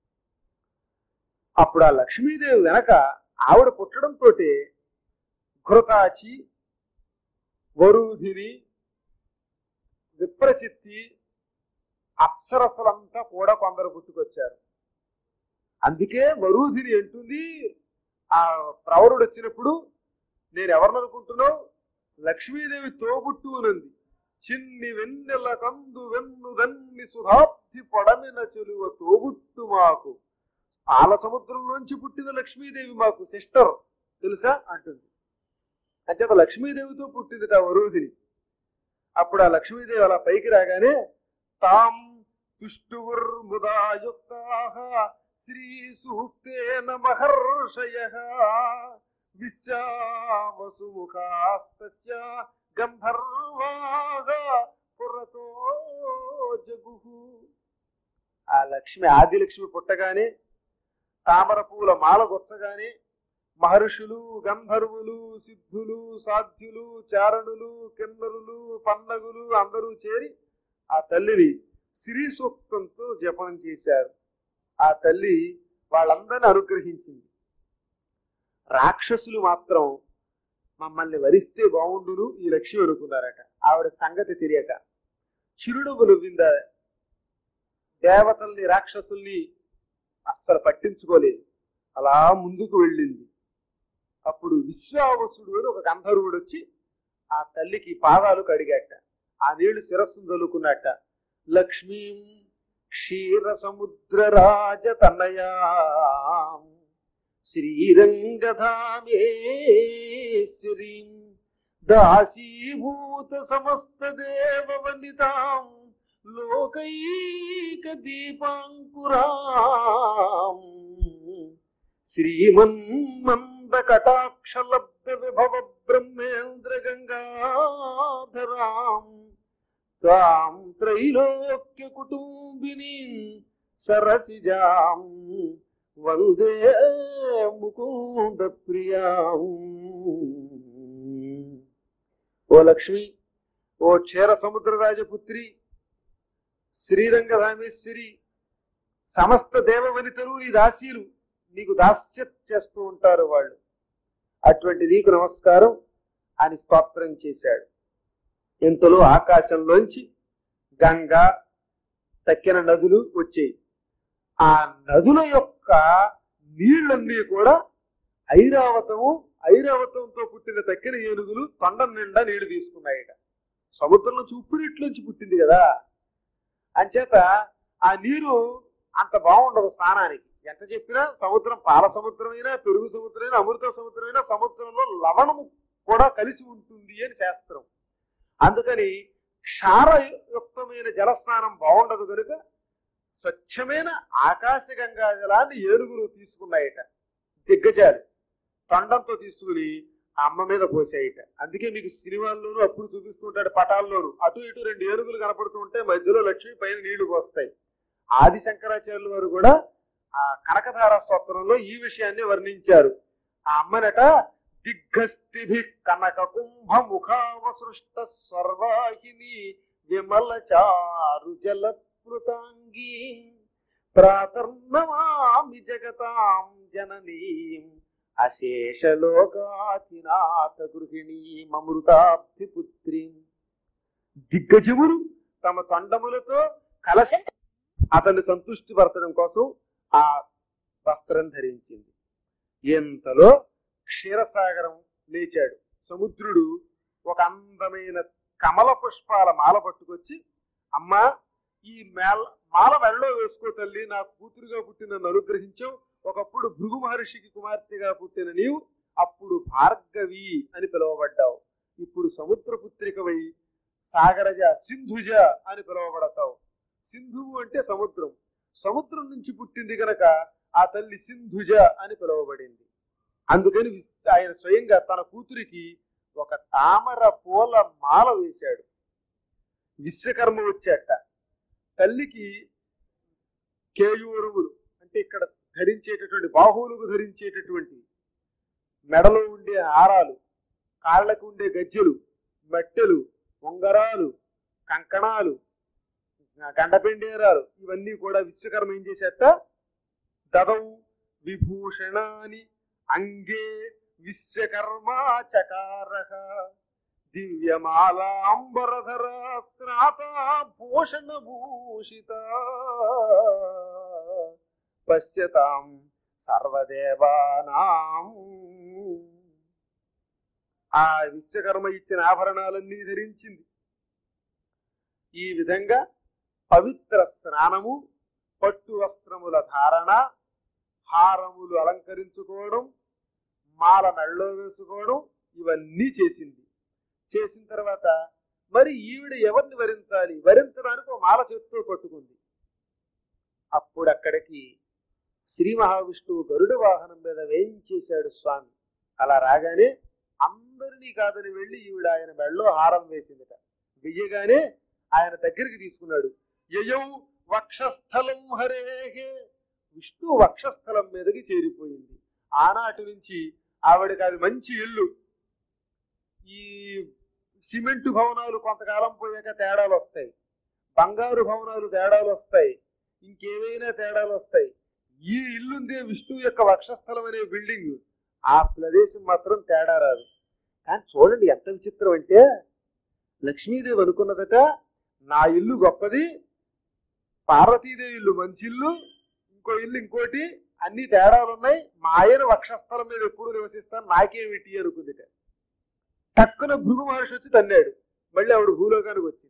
అప్పుడు ఆ లక్ష్మీదేవి వెనక ఆవిడ పుట్టడంతో ఘృతాచి వరూధిని విప్రచిత్తి అప్సరసలంతా కూడా కొందరు పుట్టుకొచ్చారు అందుకే వరూధిని అంటుంది ఆ ప్రవరుడు వచ్చినప్పుడు నేను ఎవరిని అనుకుంటున్నావు లక్ష్మీదేవి తోబుట్టునంది చిన్ని వెన్నెల కందు వెన్ను దన్ని సుధాబ్ది పొడమిన చెలువ తోబుట్టు మాకు పాల సముద్రం నుంచి పుట్టిన లక్ష్మీదేవి మాకు సిస్టర్ తెలుసా అంటుంది అంచేత లక్ష్మీదేవితో పుట్టింది ఆ వరుదిని అప్పుడు ఆ లక్ష్మీదేవి అలా పైకి రాగానే తాం తుష్టువుర్ముదాయుక్తా శ్రీ సూక్తేన మహర్షయ విశ్వావసుముఖాస్తస్య గంధర్వాగ పురతో జగు ఆ లక్ష్మి ఆదిలక్ష్మి పుట్టగానే తామర పూల మాల గొచ్చగానే మహర్షులు గంధర్వులు సిద్ధులు సాధ్యులు చారణులు కిన్నరులు పన్నగులు అందరూ చేరి ఆ తల్లిని శ్రీ సూక్తంతో జపం చేశారు ఆ తల్లి వాళ్ళందరిని అనుగ్రహించింది రాక్షసులు మాత్రం మమ్మల్ని వరిస్తే బాగుండును ఈ లక్ష్మి అనుకున్నారట ఆవిడ సంగతి తెలియక చిరునవ్వు నవ్విందా దేవతల్ని రాక్షసుల్ని అస్సలు పట్టించుకోలేదు అలా ముందుకు వెళ్ళింది అప్పుడు విశ్వావసుడు అని ఒక గంధర్వుడు వచ్చి ఆ తల్లికి పాదాలు కడిగాట ఆ నీళ్లు శిరస్సును తలుకున్నట్ట లక్ష్మీం క్షీర సముద్ర రాజ తనయా శ్రీరంగధామేశ్వరీం దాసీభూత సమస్త దేవ వందితాం లోకైక దీపాంకురాం శ్రీమన్మంద కటాక్షలబ్ధ విభవ బ్రహ్మేంద్ర గంగాధరాం తాం త్రైలోక్య కుటుంబిని సరసిజాం వందే ముకుంద ప్రియాం ఓ లక్ష్మి ఓ క్షీర సముద్ర రాజపుత్రి శ్రీరంగధామేశ్వరి సమస్త దేవవనితలు ఈ దాసీలు నీకు దాస్య చేస్తూ ఉంటారు వాళ్ళు అటువంటి నీకు నమస్కారం అని స్తోత్రం చేశాడు ఇంతలో ఆకాశంలోంచి గంగ తక్కిన నదులు వచ్చాయి ఆ నదుల యొక్క నీళ్ళన్నీ కూడా ఐరావతము ఐరావతంతో పుట్టిన తక్కిన ఏనుగులు తొండం నిండా నీళ్లు తీసుకున్నాయట సముద్రంలో ఉప్పునీటిలోంచి పుట్టింది కదా అంచేత ఆ నీరు అంత బాగుండదు స్నానానికి ఎంత చెప్పినా సముద్రం పాల సముద్రమైనా పెరుగు సముద్రమైనా అమృత సముద్రమైనా సముద్రంలో లవణము కూడా కలిసి ఉంటుంది అని శాస్త్రం అందుకని క్షారయుక్తమైన జలస్నానం బాగుండదు కనుక స్వచ్ఛమైన ఆకాశ గంగా జలాన్ని ఏనుగులు తీసుకున్నాయట దిగ్గజాలు తొండంతో తీసుకుని ఆ అమ్మ మీద పోసాయిట అందుకే మీకు సినిమాల్లోనూ అప్పుడు చూపిస్తుంటాడు పటాల్లోను అటు ఇటు రెండు ఏనుగులు కనపడుతూ ఉంటే మధ్యలో లక్ష్మి పైన నీళ్లు పోస్తాయి ఆది శంకరాచార్యుల వారు కూడా ఆ కనకధార స్తోత్రంలో ఈ విషయాన్ని వర్ణించారు ఆ అమ్మనట దిగ్గస్థిభి కనక కుంభ ముఖావసృష్ట సర్వాహిని విమల చారు జలప్లుతాంగీ ప్రాతర్నమామి జగతాం జననీం అశేషలోకాతినాథ గృహిణీం అమృతాబ్ధి పుత్రీం దిగ్గజములు తమ తొండములతో కలసి అతన్ని సంతృష్టి పరచడం కోసం ఆ వస్త్రం ధరించింది ఎంతలో క్షీరసాగరం లేచాడు సముద్రుడు ఒక అందమైన కమల పుష్పాల మాల పట్టుకొచ్చి అమ్మా ఈ మేల మాల మెడలో వేసుకో తల్లి నా కూతురుగా పుట్టిన నన్ను అనుగ్రహించావు ఒకప్పుడు భృగు మహర్షికి కుమార్తెగా పుట్టిన నీవు అప్పుడు భార్గవి అని పిలువబడ్డావు ఇప్పుడు సముద్రపుత్రికవై సాగరజ సింధుజ అని పిలువబడతావు సింధువు అంటే సముద్రం సముద్రం నుంచి పుట్టింది గనక ఆ తల్లి సింధుజ అని పిలువబడింది అందుకని విస్- ఆయన స్వయంగా తన కూతురికి ఒక తామర పూల మాల వేశాడు విశ్వకర్మ వచ్చాట తల్లికి కేయూరువులు అంటే ఇక్కడ ధరించేటటువంటి బాహువులకు ధరించేటటువంటి మెడలో ఉండే హారాలు కాళ్ళకు ఉండే గజ్జెలు మెట్టెలు ఉంగరాలు కంకణాలు గండపెండేరాలు ఇవన్నీ కూడా విశ్వకర్మ ఏం చేసేట దదౌ విభూషణాని అంగే విశ్వకర్మా చకార దివ్యమాలాంబరధర స్నాత భూషణ భూషిత పశ్యతాం సర్వదేవానాం ఆ విశ్వకర్మ ఇచ్చిన ఆభరణాలన్నీ ధరించింది ఈ విధంగా పవిత్ర స్నానము పట్టు వస్త్రముల ధారణ హారములు అలంకరించుకోవడం మాల మెళ్ళలో వేసుకోవడం ఇవన్నీ చేసింది చేసిన తర్వాత మరి ఈవిడ ఎవరిని వరించాలి వరించడానికి ఒక మాల చేతితో పట్టుకుంది అప్పుడు అక్కడికి శ్రీ మహావిష్ణువు గరుడ వాహనం మీద వేయించేశాడు స్వామి అలా రాగానే అందరినీ కాదని వెళ్ళి ఈవిడ ఆయన మెళ్ళలో హారం వేసిందిట వెయ్యగానే ఆయన దగ్గరికి తీసుకున్నాడు యయౌ వక్షస్థలం హరేహే విష్ణు వక్షస్థలం మీదకి చేరిపోయింది ఆనాటి నుంచి ఆవిడకి అది మంచి ఇల్లు ఈ సిమెంట్ భవనాలు కొంతకాలం పోయాక తేడాలు వస్తాయి బంగారు భవనాలు తేడాలు వస్తాయి ఇంకేవైనా తేడాలు వస్తాయి ఈ ఇల్లుందే విష్ణువు యొక్క వక్షస్థలం అనే బిల్డింగ్ ఆ ప్రదేశం మాత్రం తేడా రాదు కానీ చూడండి ఎంత విచిత్రం అంటే లక్ష్మీదేవి అనుకున్నదట నా ఇల్లు గొప్పది పార్వతీదేవి ఇల్లు మంచి ఇల్లు ఇంకో ఇల్లు ఇంకోటి అన్ని తేడాలు ఉన్నాయి మా ఆయన వక్షస్థలం మీద ఎప్పుడు నివసిస్తాను నాకేమిటి అనుకుందిట టక్కున భృగు మహర్షి వచ్చి తన్నాడు మళ్ళీ ఆవిడ భూలోకానికి వచ్చింది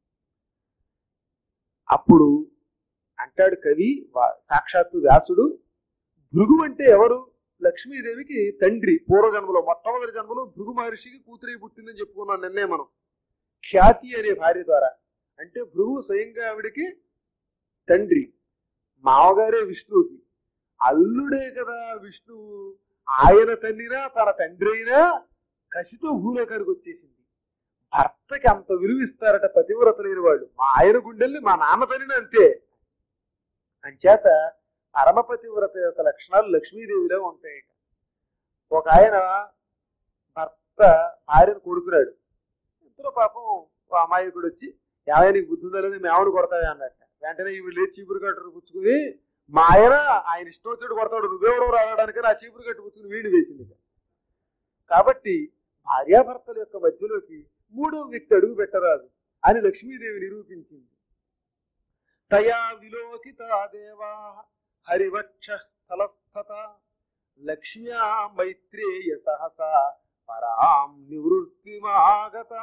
అప్పుడు అంటాడు కవి వా- సాక్షాత్తు వ్యాసుడు భృగు అంటే ఎవరు లక్ష్మీదేవికి తండ్రి పూర్వజన్మలో మొట్టమొదటి జన్మలో భృగు మహర్షికి కూతురి పుట్టిందని చెప్పుకున్నాం నిన్నే మనం ఖ్యాతి అనే భార్య ద్వారా అంటే భృగు స్వయంగా ఆవిడికి తండ్రి మామగారే విష్ణువుకి అల్లుడే కదా విష్ణువు ఆయన తన్నినా తన తండ్రి అయినా కసితో భూలోకానికి వచ్చేసింది భర్తకి అంత విలువిస్తారట పతివ్రత లేని వాళ్ళు మా ఆయన గుండెల్ని మా నాన్న తనిన అంతే అంచేత పరమపతివ్రత యొక్క లక్షణాలు లక్ష్మీదేవిలో ఉంటాయి ఒక ఆయన భర్త భార్యను కొడుకున్నాడు ఇద్దరు పాపం ఓ అమాయకుడు వచ్చి యాభై నీకు బుద్ధి ఉందా లేదా మేమని కొడతావే అన్నట్ట వెంటనే ఇవి లేచి చీపురు కట్టరు పుచ్చుకుని మా ఆయన ఆయన ఇష్టం వచ్చినట్టు కొడతాడు నువ్వెవడో రావడానికి నా చీపురు కట్టు పుచ్చుకుని వీడి వేసింది కాబట్టి భార్యాభర్తల యొక్క మధ్యలోకి మూడో వ్యక్తి అడుగు పెట్టరాదు అని లక్ష్మీదేవి నిరూపించింది తయా విలోకిత దేవా హరివక్ష స్థలస్థత లక్ష్మ్యా మైత్రేయ సహస పరాం నివృత్తిమాగతా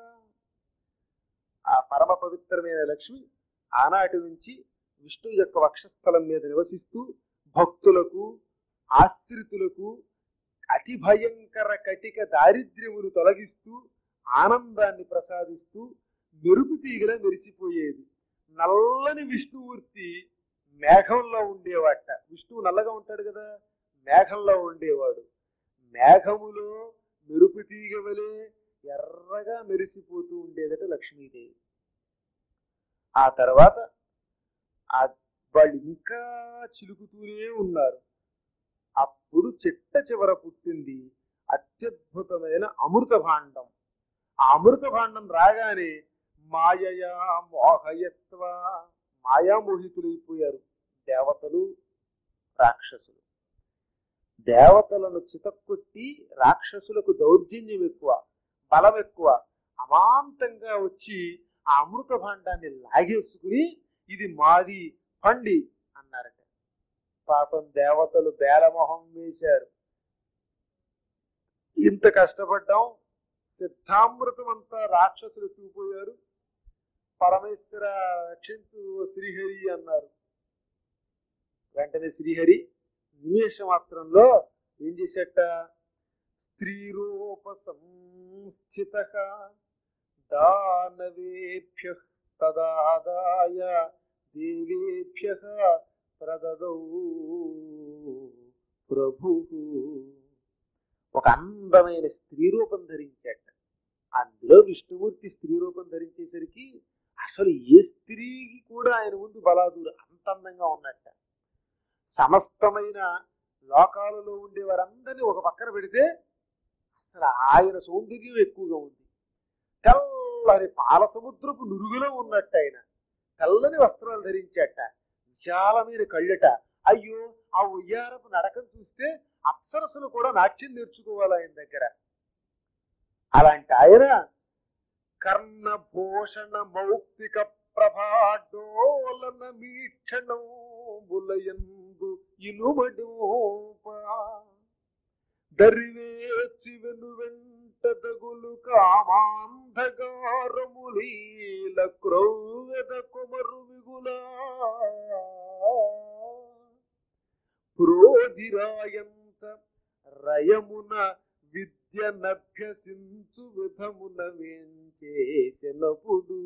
ఆ పరమ పవిత్రమైన లక్ష్మి ఆనాటి నుంచి విష్ణు యొక్క వక్షస్థలం మీద నివసిస్తూ భక్తులకు ఆశ్రితులకు అతి భయంకర కటిక దారిద్ర్యమును తొలగిస్తూ ఆనందాన్ని ప్రసాదిస్తూ మెరుపు తీగల మెరిసిపోయేది నల్లని విష్ణుమూర్తి మేఘంలో ఉండేవాట విష్ణువు నల్లగా ఉంటాడు కదా మేఘంలో ఉండేవాడు మేఘములో మెరుపు తీగ వలె ఎర్రగా మెరిసిపోతూ ఉండేదట లక్ష్మీదేవి ఆ తర్వాత ఆ వాళ్ళు ఇంకా చిలుకుతూనే ఉన్నారు అప్పుడు చిట్ట చివర పుట్టింది అత్యద్భుతమైన అమృత భాండం ఆ అమృత భాండం రాగానే మాయయా మోహయత్వ మాయామోహితులైపోయారు దేవతలు రాక్షసులు దేవతలను చితక్కొట్టి రాక్షసులకు దౌర్జన్యం ఎక్కువ బలం ఎక్కువ అమాంతంగా వచ్చి ఆ అమృత భాండాన్ని లాగేసుకుని ఇది మాది పండి అన్నారట పాపం దేవతలు బేలమొహం వేశారు ఇంత కష్టపడ్డాం సిద్ధామృతం అంతా రాక్షసులు ఎత్తుకుపోయారు పరమేశ్వర రక్షించు శ్రీహరి అన్నారు వెంటనే శ్రీహరి నిమేష మాత్రంలో ఏం చేసేట స్త్రీ రూప సంస్థిత దానవేభ్య తదాదాయ దేవేభ్య ప్రదదౌ ప్రభు ఒక అందమైన స్త్రీ రూపం ధరించాట అందులో విష్ణుమూర్తి స్త్రీ రూపం ధరించేసరికి అసలు ఏ స్త్రీకి కూడా ఆయన ముందు బలాదూరు అంత అందంగా ఉన్నట్ట సమస్తమైన లోకాలలో ఉండే వారందరినీ ఒక పక్కన పెడితే అసలు ఆయన సౌందర్యం ఎక్కువగా ఉంది తెల్లని పాల సముద్రపు నురుగులో ఉన్నట్టు ఆయన తెల్లని వస్త్రాలు ధరించాట విశాలమైన కళ్ళట అయ్యో ఆ ఉయ్యారపు నడకం చూస్తే అప్సరసులు కూడా నాట్యం నేర్చుకోవాలి ఆయన దగ్గర అలాంటి ఆయన కర్ణభూషణ మౌక్తిక ప్రభాడోలన మీక్షణం బులయందు ఇనుమడోప దరివేచి వెను వెంట తగులు కామాంధగారములీల క్రౌవెద కుమరు మిగులా ప్రోధిరాయంత రయమున విద్య నభ్యసించు విధమున వేంచేసినప్పుడు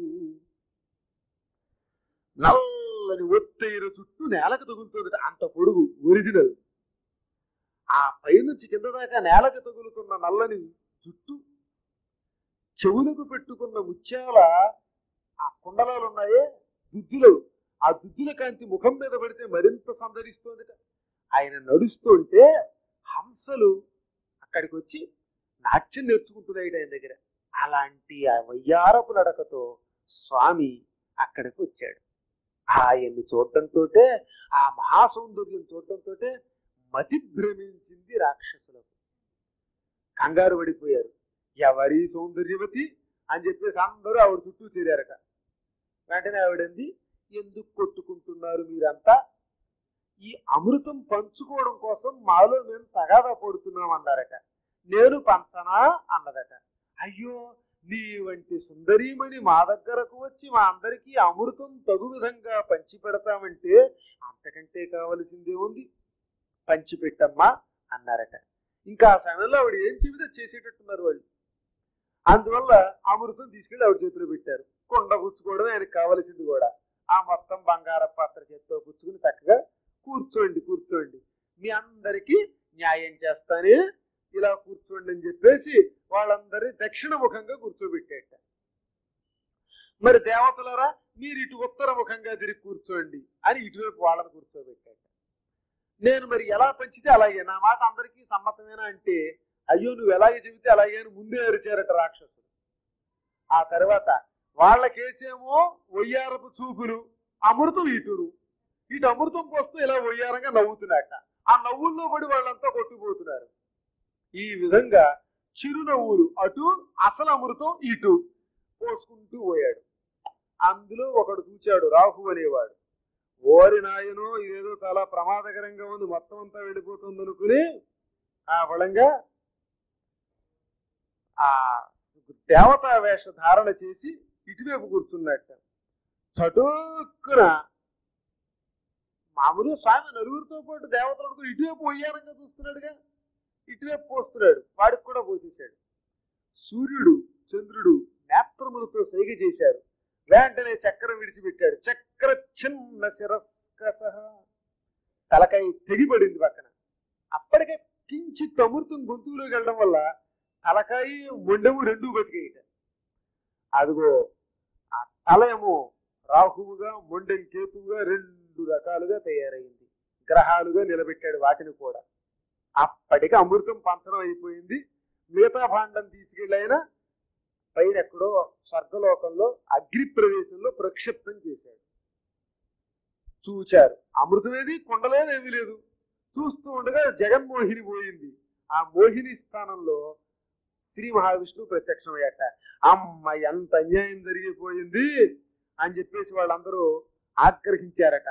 నల్లని ఒత్తైన చుట్టూ నేలకు తగులుతుంది అంత పొడుగు ఒరిజినల్ ఆ పైనుంచి కింద దాకా నేలకు తగులుతున్న నల్లని జుట్టు చెవులకు పెట్టుకున్న ముత్యాల ఆ కుండలాలు ఉన్నాయే దుద్దులు ఆ దుద్దుల కాంతి ముఖం మీద పడితే మరింత సందరిస్తోంది ఆయన నడుస్తుంటే హంసలు అక్కడికి వచ్చి నాట్యం నేర్చుకుంటున్నాయి ఆయన దగ్గర అలాంటి ఆ వయ్యారపు నడకతో స్వామి అక్కడికి వచ్చాడు ఆయన్ని చూడటంతో ఆ మహాసౌందర్యం చూడటంతో మతి భ్రమించింది రాక్షసులకు కంగారు పడిపోయారు ఎవరి సౌందర్యవతి అని చెప్పేసి అందరూ ఆవిడ చుట్టూ చేరారట వెంటనే ఆవిడంది ఎందుకు కొట్టుకుంటున్నారు మీరంతా ఈ అమృతం పంచుకోవడం కోసం మాలో మేము తగాదా పడుతున్నాం అన్నారట నేను పంచనా అన్నదట అయ్యో నీ వంటి సుందరీమణి మా దగ్గరకు వచ్చి మా అందరికీ అమృతం తగు విధంగా పంచి పెడతామంటే అంతకంటే కావలసిందే ఉంది పంచి పెట్టమ్మా అన్నారట ఇంకా ఆ సమయంలో ఆవిడ ఏం చెబితే చేసేటట్టున్నారు వాళ్ళు అందువల్ల అమృతం తీసుకెళ్లి ఆవిడ చేతిలో పెట్టారు కొండ పుచ్చుకోవడం ఆయనకు కావలసింది కూడా ఆ మొత్తం బంగార పాత్ర చేతితో పుచ్చుకుని చక్కగా కూర్చోండి కూర్చోండి మీ అందరికీ న్యాయం చేస్తానే ఇలా కూర్చోండి అని చెప్పేసి వాళ్ళందరినీ దక్షిణముఖంగా కూర్చోబెట్టేట మరి దేవతలరా మీరు ఇటు ఉత్తర ముఖంగా తిరిగి కూర్చోండి అని ఇటువైపు వాళ్ళని కూర్చోబెట్టాట నేను మరి ఎలా పంచితే అలాగే నా మాట అందరికీ సమ్మతమేనా అంటే అయ్యో నువ్వు ఎలాగే చెబితే అలాగే అని ముందే అరిచారట రాక్షసుడు ఆ తర్వాత వాళ్ళకేసేమో వయ్యారపు చూపులు అమృతం ఇటుడు ఇటు అమృతం పోస్తూ ఇలా వయ్యారంగా నవ్వుతున్నట్ట ఆ నవ్వుల్లో పడి వాళ్ళంతా కొట్టుకుపోతున్నారు ఈ విధంగా చిరునవ్వులు అటు అసలు అమృతం ఇటు పోసుకుంటూ పోయాడు అందులో ఒకడు చూచాడు రాహు అనేవాడు ఓరి నాయనో ఇదేదో చాలా ప్రమాదకరంగా ఉంది మొత్తం అంతా వెళ్ళిపోతుంది అనుకుని ఆ బలంగా ఆ దేవతా వేష ధారణ చేసి ఇటువైపు కూర్చున్నట్ట చటుక్కున మామూలు స్వామి నలుగురితో పాటు దేవతలకు ఇటువైపు వయ్యారంగా చూస్తున్నాడుగా ఇటువైపు పోస్తున్నాడు వాడికి కూడా పోసేశాడు సూర్యుడు చంద్రుడు నేత్రములతో సైగ చేశారు వెంటనే చక్రం విడిచిపెట్టాడు చక్ర చిన్న శిరస్కస తలకాయ తెగిపడింది పక్కన అప్పటికే కించిత్ అమృతం గొంతులోకి వెళ్ళడం వల్ల తలకాయ మొండెము రెండు బతికేయట అదిగో ఆ తల ఏమో రాహువుగా మొండెం కేతువుగా రెండు రకాలుగా తయారైంది గ్రహాలుగా నిలబెట్టాడు వాటిని కూడా అప్పటికి అమృతం పంచడం అయిపోయింది మిగతా భాండం తీసుకెళ్ళైనా పైన ఎక్కడో స్వర్గలోకంలో అగ్ని ప్రవేశంలో ప్రక్షిప్తం చేశాడు చూచారు అమృతమేది కొండలేదు ఏమీ లేదు చూస్తూ ఉండగా జగన్మోహిని పోయింది ఆ మోహిని స్థానంలో శ్రీ మహావిష్ణువు ప్రత్యక్షమయ్యాట అమ్మ ఎంత అన్యాయం జరిగిపోయింది అని చెప్పేసి వాళ్ళందరూ ఆగ్రహించారట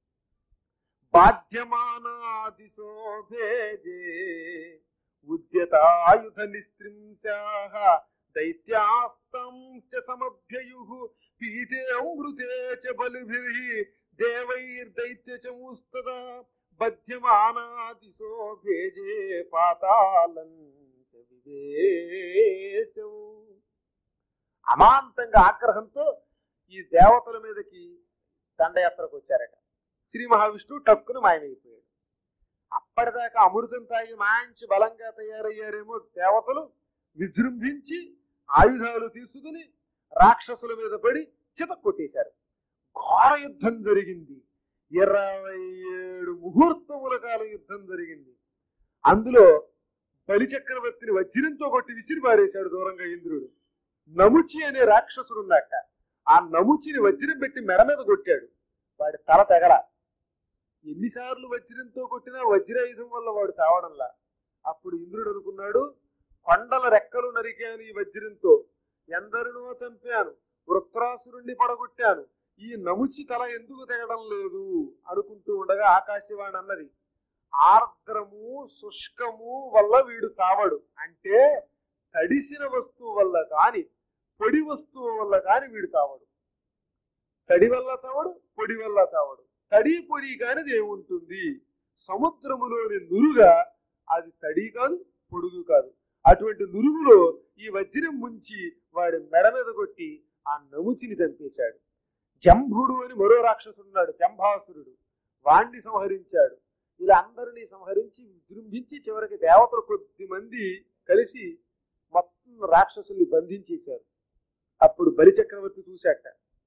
బాధ్యమానాది శోభేజే ఉద్యతాయుధ నిస్త్రింశాః దైత్యాస్తంశ్చ సమభ్యయుః పీతే అమృతే చ బలిభిః దేవైర్దైత్య చ ముస్తదా బధ్యమానాది శోభేజే పాతాళం చ వివేశం అమాంతంగా ఆగ్రహంతో ఈ దేవతల మీదకి దండయాత్రకు వచ్చారట శ్రీ మహావిష్ణువు టక్కును మాయమైపోయాడు అప్పటిదాకా అమృతం తాగి మంచి బలంగా తయారయ్యారేమో దేవతలు విజృంభించి ఆయుధాలు తీసుకుని రాక్షసుల మీద పడి చిత కొట్టేశారు ఘోర యుద్ధం జరిగింది ఇరవై ఏడు ముహూర్తముల కాలం యుద్ధం జరిగింది అందులో బలి చక్రవర్తిని వజ్రంతో కొట్టి విసిరి పారేశాడు దూరంగా ఇంద్రుడు నముచి అనే రాక్షసుడు ఉన్నట్ట ఆ నముచిని వజ్రం పెట్టి మెడ మీద కొట్టాడు వాడి తల తెగల ఎన్నిసార్లు వజ్రంతో కొట్టినా వజ్రాయుధం వల్ల వాడు తావడంలా అప్పుడు ఇంద్రుడు అనుకున్నాడు కొండల రెక్కలు నరికాను ఈ వజ్రంతో ఎందరినో చంపాను వృత్రాసురుణ్ణి పడగొట్టాను ఈ నముచి తల ఎందుకు తెగడం లేదు అనుకుంటూ ఉండగా ఆకాశవాణి అన్నది ఆర్ద్రము శుష్కము వల్ల వీడు చావడు అంటే తడిసిన వస్తువు వల్ల కాని పొడి వస్తువు వల్ల కాని వీడు చావడు తడి వల్ల చావడు పొడి వల్ల చావడు తడి పొడి కానిది ఏముంటుంది సముద్రములోని నురుగా అది తడి కాదు పొడుగు కాదు అటువంటి నురుగులో ఈ వజ్రం ముంచి వాడి మెడ మీద కొట్టి ఆ నముచిని చంపేశాడు జంభుడు అని మరో రాక్షసుడు ఉన్నాడు జంభాసురుడు వాణ్ణి సంహరించాడు ఇలా అందరినీ సంహరించి విజృంభించి చివరికి దేవతలు కొద్ది మంది కలిసి మొత్తం రాక్షసుల్ని బంధించేశారు అప్పుడు బలి చక్రవర్తి చూశాట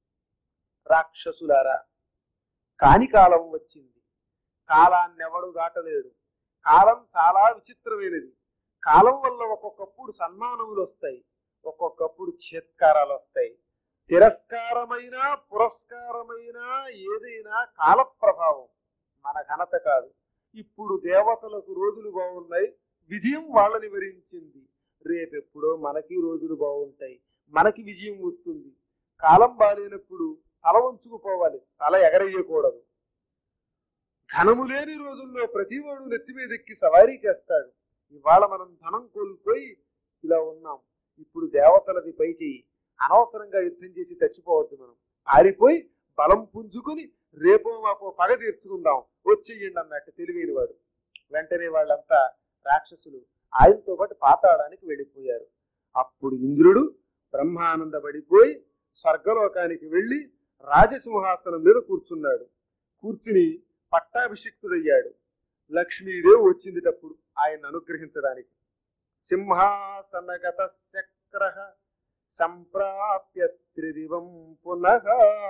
రాక్షసులారా కాని కాలం వచ్చింది కాలాన్ని ఎవడు దాటలేడు కాలం చాలా విచిత్రమైనది కాలం వల్ల ఒక్కొక్కప్పుడు సన్మానములు వస్తాయి ఒక్కొక్కప్పుడు చేత్కారాలు వస్తాయి తిరస్కారమైన పురస్కారమైన ఏదైనా కాల ప్రభావం మన ఘనత కాదు ఇప్పుడు దేవతలకు రోజులు బాగున్నాయి విజయం వాళ్ళని వరించింది రేపెప్పుడో మనకి రోజులు బాగుంటాయి మనకి విజయం వస్తుంది కాలం బాలేనప్పుడు తల ఉంచుకుపోవాలి తల ఎగరేయకూడదు ధనము లేని రోజుల్లో ప్రతివాడు నెత్తి మీద ఎక్కి సవారీ చేస్తాడు ఇవాళ మనం ధనం కోల్పోయి ఇలా ఉన్నాం ఇప్పుడు దేవతలది పై చెయ్యి అనవసరంగా యుద్ధం చేసి చచ్చిపోవద్దు మనం ఆరిపోయి బలం పుంజుకుని రేపో మాపో పగ తీర్చుకుందాం వచ్చేయండి అన్నట్టు తెలివైన వాడు వెంటనే వాళ్ళంతా రాక్షసులు ఆయనతో పాటు పాతాళానికి వెళ్ళిపోయారు అప్పుడు ఇంద్రుడు బ్రహ్మానంద పడిపోయి స్వర్గలోకానికి వెళ్ళి రాజసింహాసనం మీద కూర్చున్నాడు కూర్చుని పట్టాభిషిక్తుడయ్యాడు లక్ష్మీదేవి వచ్చిందిటప్పుడు ఆయన అనుగ్రహించడానికి సింహాసనగత చక్ర సంప్రాప్య త్రిదివం పునః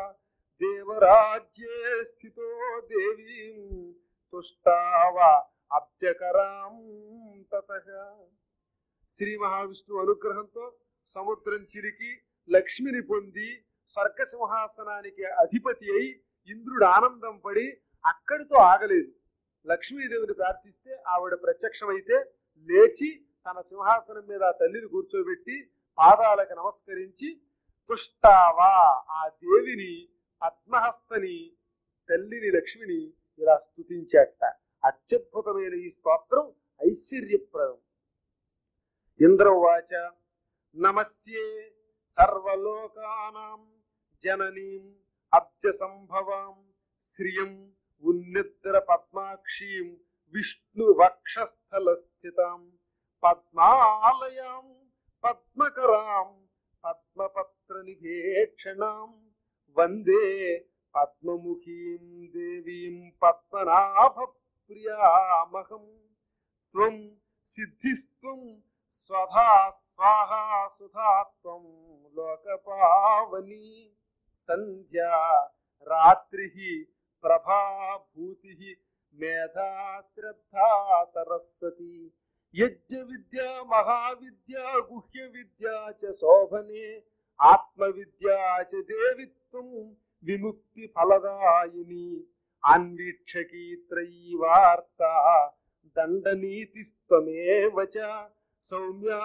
దేవరాజ్యే స్థితో దేవీ తుష్టావ అబ్జకరాం తతః శ్రీ మహావిష్ణువు అనుగ్రహంతో సముద్రం చిరికి లక్ష్మిని పొంది స్వర్గ సింహాసనానికి అధిపతి అయి ఇంద్రుడు ఆనందం పడి అక్కడితో ఆగలేదు లక్ష్మీదేవిని ప్రార్థిస్తే ఆవిడ ప్రత్యక్షమైతే లేచి తన సింహాసనం మీద ఆ తల్లిని కూర్చోబెట్టి పాదాలకు నమస్కరించి తుష్టావా ఆ దేవిని పద్మహస్తని తల్లిని లక్ష్మిని ఇలా స్తుతించాట అత్యద్భుతమైన ఈ స్తోత్రం ఐశ్వర్యప్రదం ఇంద్రవాచ నమస్యే సర్వలోకానాం జననీం అబ్జ సంభవాం శ్రియం ఉన్నిద్ర పద్మాక్షీం విష్ణు వక్షస్థల స్థితాం పద్మాలయాం పద్మకరాం పద్మపత్ర నిభేక్షణాం వందే పద్మముఖీం దేవీం పద్మనాభ ప్రియామహం త్వం సిద్ధిస్త్వం స్వధా స్వాహా సుధా త్వం లోకపావని సంధ్యా రాత్రి ప్రభాభూతి మేధా శ్రద్ధా సరస్వతి యజ్ఞ విద్యా మహావిద్యా గుహ్య విద్యా చ శోభనే ఆత్మ విద్యా చ దేవిత్వం విముక్తి ఫలదాయిని అన్వీక్షకీ త్రయీ వార్త దండనీతిస్త్వమేవ చ సౌమ్యా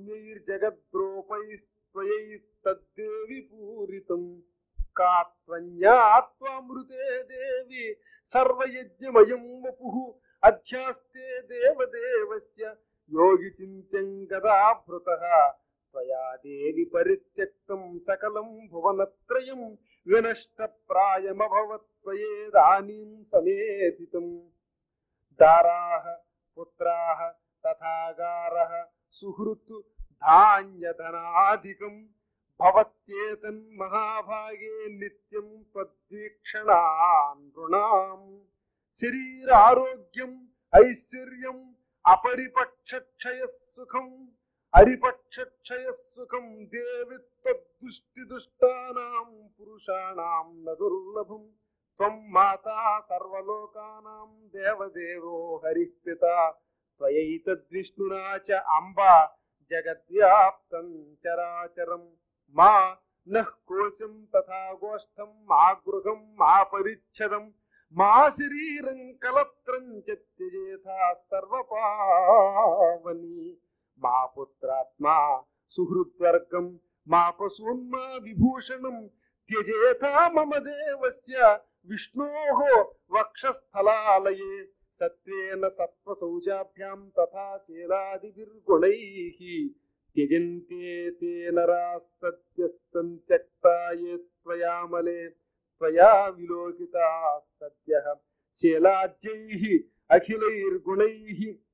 సౌమ్యైర్జగద్రూపైస్త్వయైస్తద్దేవి పూరితం కాత్వన్యాత్వామృతే దేవి సర్వయజ్ఞమయం వపుః అధ్యాస్తే దేవదేవస్య యోగి చింత్యం గదాభృతః త్వయా దేవి పరిత్యక్తం సకలం భువనత్రయం వినష్టప్రాయమభవత్ త్వయేదానీం సమేధితం దారాः పుత్రాः తథాగారः సుహృత్ ధాన్యధనాధికం భవత్యేతన్మహాభాగే నిత్యం తద్వీక్షణాన్ నృణాం శరీరారోగ్యం ఐశ్వర్యం అపరిపక్షక్షయ సుఖం అరిపక్షక్షయ సుఖం దేవి తద్దుష్టి దుష్టానాం పురుషాణాం న దుర్లభం త్వం మాతా సర్వలోకానాం దేవదేవో హరిః పిత త్వయైతద్విష్ణునా చ అంబ జగద్వ్యాప్తం చరాచరం మా నః కోశం తథా గోష్ఠం మా గృహం మా పరిచ్ఛదం మా శరీరం కలత్రం చ త్యజేథా సర్వపావని మా పుత్రాత్మా సుహృద్వర్గం మా పశూన్మా విభూషణం త్యజేథా మమ దేవస్య విష్ణోః వక్షస్థలాలయే సత్వేన సత్వశౌచాభ్యాం తథా శీలాదిభిర్గుణైః త్యజంతే తే నరాः సద్యः సంత్యక్తా ఏ త్వయామలే త్వయా విలోకితాः సద్యः శీలాద్యైः అఖిలైర్గుణైः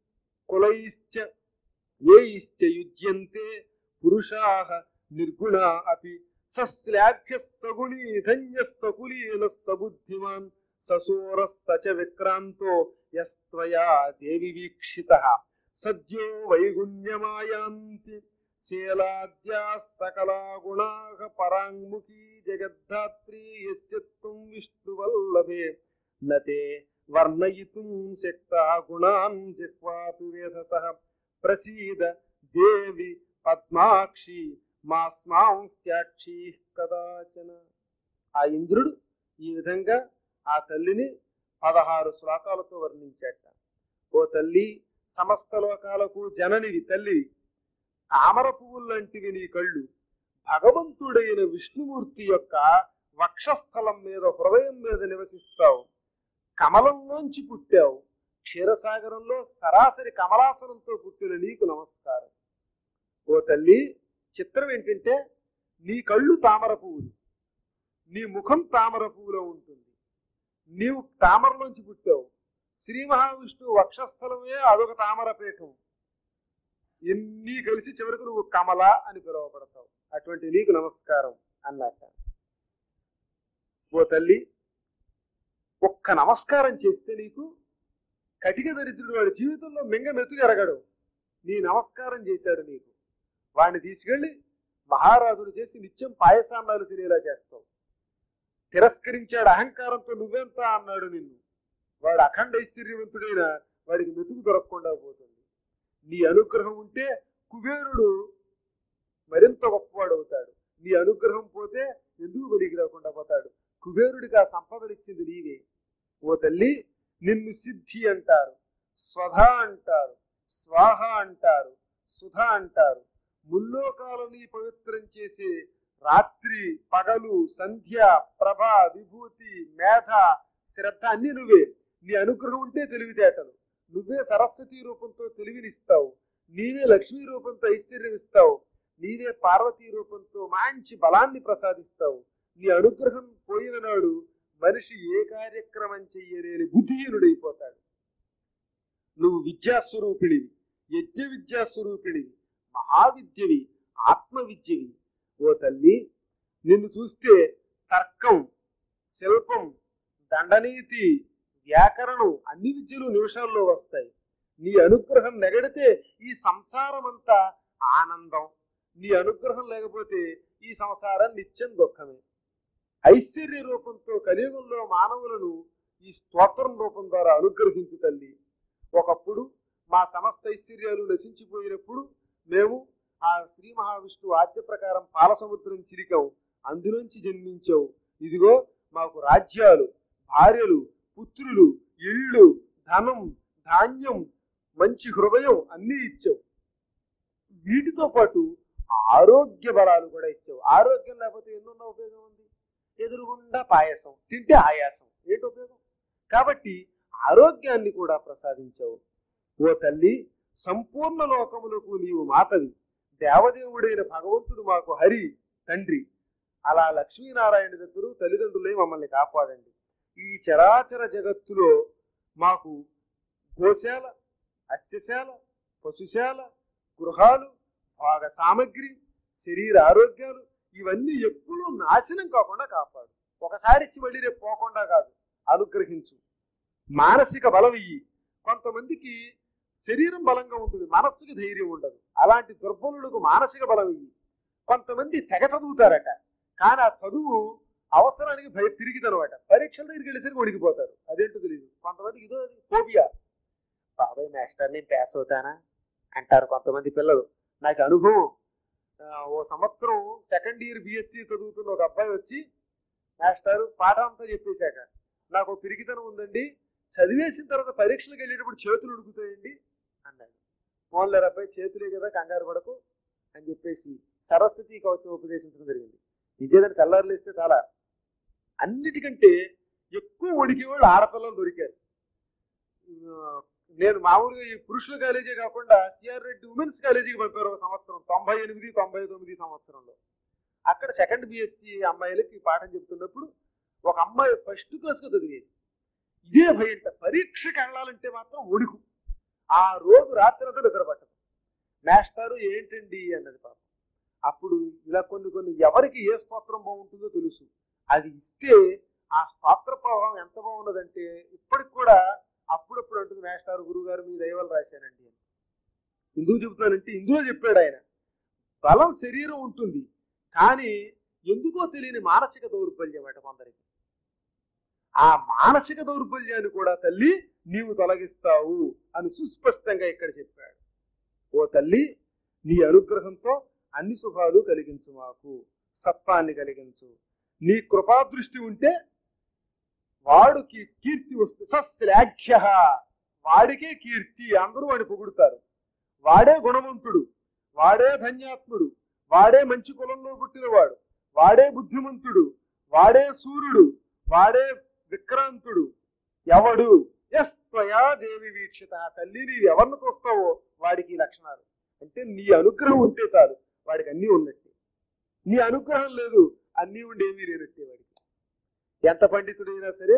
కులైశ్చ ఏయిశ్చ యుజ్యంతే పురుషాః నిర్గుణా అపి సశ్లాఘ్య సగుణీ ధన్య సకులీన సబుద్ధిమాన్ ససూర సచ విక్రాంతో యస్త్వయా దేవి వీక్షిత సద్యో వైగుణ్యమాయాంతి శీలాద్యా సకలా గుణాః పరాంగుఖీ జగద్ధాత్రీ యస్య త్వం విష్ణువల్లభే నతే వర్ణయితుం శక్తా గుణాన్ జిహ్వాపి వేధసః ప్రసీద దేవి పద్మాక్షి మాస్మాంస్త్యాక్షి కదాచన ఆ ఇంద్రుడు ఈ విధంగా ఆ తల్లిని పదహారు శ్లోకాలతో వర్ణించాట ఓ తల్లి సమస్త లోకాలకు జననివి తల్లివి తామర పువ్వులు లాంటివి నీ కళ్ళు భగవంతుడైన విష్ణుమూర్తి యొక్క వక్షస్థలం మీద హృదయం మీద నివసిస్తావు కమలంలోంచి పుట్టావు క్షీరసాగరంలో సరాసరి కమలాసనంతో పుట్టిన నీకు నమస్కారం ఓ తల్లి చిత్రం ఏంటంటే నీ కళ్ళు తామర పువ్వులు నీ ముఖం తామర పువ్వులో ఉంటుంది నీవు తామరలోంచి పుట్టావు శ్రీ మహావిష్ణువు వక్షస్థలమే అదొక తామర పీఠం ఎన్ని కలిసి చివరికి నువ్వు కమల అని పిలువబడతావు అటువంటి నీకు నమస్కారం అన్నట్ట ఓ తల్లి ఒక్క నమస్కారం చేస్తే నీకు కటిక దరిద్రుడు వాడి జీవితంలో మింగ మెతుగెరగడు నీ నమస్కారం చేశాడు నీకు వాడిని తీసుకెళ్లి మహారాజును చేసి నిత్యం పాయసాన్నాలు తినేలా చేస్తావు తిరస్కరించాడు అహంకారంతో నువ్వెంత అన్నాడు నిన్ను వాడు అఖండ ఐశ్వర్యవంతుడైన వాడికి మెతుకు దొరకకుండా పోతుంది నీ అనుగ్రహం ఉంటే కుబేరుడు మరింత గొప్పవాడు అవుతాడు నీ అనుగ్రహం పోతే ఎందుకు వెలిగి రాకుండా పోతాడు కుబేరుడికి ఆ సంపదనిచ్చింది నీవే ఓ తల్లి నిన్ను సిద్ధి అంటారు స్వధ అంటారు స్వాహ అంటారు సుధ అంటారు ముల్లోకాలని పవిత్రం చేసే రాత్రి పగలు సంధ్య ప్రభ విభూతి మేధ శ్రద్ధ అన్ని నువ్వే నీ అనుగ్రహం ఉంటే తెలివితేటలు నువ్వే సరస్వతి రూపంతో తెలివినిస్తావు నీవే లక్ష్మీ రూపంతో ఐశ్వర్యం ఇస్తావు నీవే పార్వతీ రూపంతో మంచి బలాన్ని ప్రసాదిస్తావు నీ అనుగ్రహం పోయిన నాడు మనిషి ఏ కార్యక్రమం చెయ్యలేని బుద్ధిహీనుడైపోతాడు నువ్వు విద్యాస్వరూపిణివి యజ్ఞ విద్యాస్వరూపిణివి మహావిద్యవి ఆత్మ విద్యవి ఓ తల్లి నిన్ను చూస్తే తర్కం శిల్పం దండనీతి వ్యాకరణం అన్ని విద్యలు నిమిషాల్లో వస్తాయి నీ అనుగ్రహం నెగడితే ఈ సంసారం అంతా ఆనందం నీ అనుగ్రహం లేకపోతే ఈ సంసారం నిత్యం దుఃఖమే ఐశ్వర్య రూపంతో కలియుగంలో మానవులను ఈ స్తోత్రం రూపం ద్వారా అనుగ్రహించు తల్లి ఒకప్పుడు మా సమస్త ఐశ్వర్యాలు నశించిపోయినప్పుడు మేము ఆ శ్రీ మహావిష్ణువు ఆజ్ఞ ప్రకారం పాలసముద్రం చిరికాం అందులోంచి జన్మించావు ఇదిగో మాకు రాజ్యాలు భార్యలు పుత్రులు ఇళ్ళు ధనం ధాన్యం మంచి హృదయం అన్నీ ఇచ్చావు వీటితో పాటు ఆరోగ్య బలాలు కూడా ఇచ్చావు ఆరోగ్యం లేకపోతే ఎన్నున్న ఉపయోగం ఉంది ఎదురుగుండా పాయసం తింటే ఆయాసం ఏంటి ఉపయోగం కాబట్టి ఆరోగ్యాన్ని కూడా ప్రసాదించావు ఓ తల్లి సంపూర్ణ లోకములకు నీవు మాతవి దేవదేవుడైన భగవంతుడు మాకు హరి తండ్రి అలా లక్ష్మీనారాయణ దగ్గర తల్లిదండ్రులే మమ్మల్ని కాపాడండి ఈ చరాచర జగత్తులో మాకు గోశాల అస్యశాల పశుశాల గృహాలు భాగ సామగ్రి శరీర ఆరోగ్యాలు ఇవన్నీ ఎప్పుడూ నాశనం కాకుండా కాపాడు ఒకసారి ఇచ్చి మళ్ళీ రేపు పోకుండా కాదు అనుగ్రహించు మానసిక బలం ఇయ్యి కొంతమందికి శరీరం బలంగా ఉంటుంది మనస్సుకి ధైర్యం ఉండదు అలాంటి దుర్బలులకు మానసిక బలం ఇయ్యి కొంతమంది తెగ చదువుతారట కానీ ఆ చదువు అవసరానికి భయ తిరిగిదనమాట పరీక్షల దగ్గరికి వెళ్ళేసరికి వణికిపోతారు అదేంటో తెలియదు కొంతమందికి ఇదో ఫోబియా బాబాయ్ మాస్టర్ నేను పాస్ అవుతానా అంటారు కొంతమంది పిల్లలు నాకు అనుభవం ఆ, ఓ సంవత్సరం సెకండ్ ఇయర్ బిఎస్సి చదువుతున్న ఒక అబ్బాయి వచ్చి మాస్టర్ పాఠం అంతా చెప్పేశాక నాకు ఒక పిరికితనం ఉందండి చదివేసిన తర్వాత పరీక్షలకు వెళ్ళేటప్పుడు చేతులు ఉడుకుతాయండి అన్నాడు మోన్లర్ అబ్బాయి చేతులే కదా కంగారు పడకు అని చెప్పేసి సరస్వతి కవచం ఉపదేశించడం జరిగింది నిజేదని కల్లారులు ఇస్తే చాలా అన్నిటికంటే ఎక్కువ వణికే వాళ్ళు ఆడపిల్లలు దొరికారు ఆ, నేను మామూలుగా ఈ పురుషుల కాలేజీ కాకుండా సిఆర్ రెడ్డి ఉమెన్స్ కాలేజీకి పంపారు ఒక సంవత్సరం తొంభై ఎనిమిది తొంభై తొమ్మిది సంవత్సరంలో అక్కడ సెకండ్ బిఎస్సి అమ్మాయిలకి పాఠం చెప్తున్నప్పుడు ఒక అమ్మాయి ఫస్ట్ క్లాస్గా చదివేది ఇదే భయంట పరీక్షకి వెళ్ళాలంటే మాత్రం వణుకు ఆ రోజు రాత్రి అంతా నిద్ర పట్టదు మాస్టారు ఏంటండి అన్నది పాపం అప్పుడు ఇలా కొన్ని కొన్ని ఎవరికి ఏ స్తోత్రం బాగుంటుందో తెలుసు అది ఇస్తే ఆ స్తోత్ర ప్రభావం ఎంత బాగున్నదంటే ఇప్పటికి కూడా అప్పుడప్పుడు అంటుంది మాస్టర్ గురువు గారు మీ దైవాలు రాశానండి అని ఎందుకు చెబుతానంటే ఇందులో చెప్పాడు ఆయన బలం శరీరం ఉంటుంది కానీ ఎందుకో తెలియని మానసిక దౌర్బల్యం అట కొందరికి ఆ మానసిక దౌర్బల్యాన్ని కూడా తల్లి నీవు తొలగిస్తావు అని సుస్పష్టంగా ఇక్కడ చెప్పాడు ఓ తల్లి నీ అనుగ్రహంతో అన్ని శుభాలు కలిగించు మాకు సత్వాన్ని కలిగించు నీ కృపాదృష్టి ఉంటే వాడికి కీర్తి వస్తుంది సశ్లాఘ్య వాడికే కీర్తి అందరూ వాడిని పొగుడుతారు వాడే గుణవంతుడు వాడే ధన్యాత్ముడు వాడే మంచి కులంలో పుట్టినవాడు వాడే బుద్ధిమంతుడు వాడే సూర్యుడు వాడే విక్రాంతుడు ఎవడు ఎస్ త్వయా దేవి వీక్షిత తల్లి నీవు ఎవరిని చూస్తావో వాడికి ఈ లక్షణాలు అంటే నీ అనుగ్రహం ఉంటే చాలు వాడికి అన్నీ ఉన్నట్టే నీ అనుగ్రహం లేదు అన్నీ ఉండేవి లేనట్టే వాడికి ఎంత పండితుడైనా సరే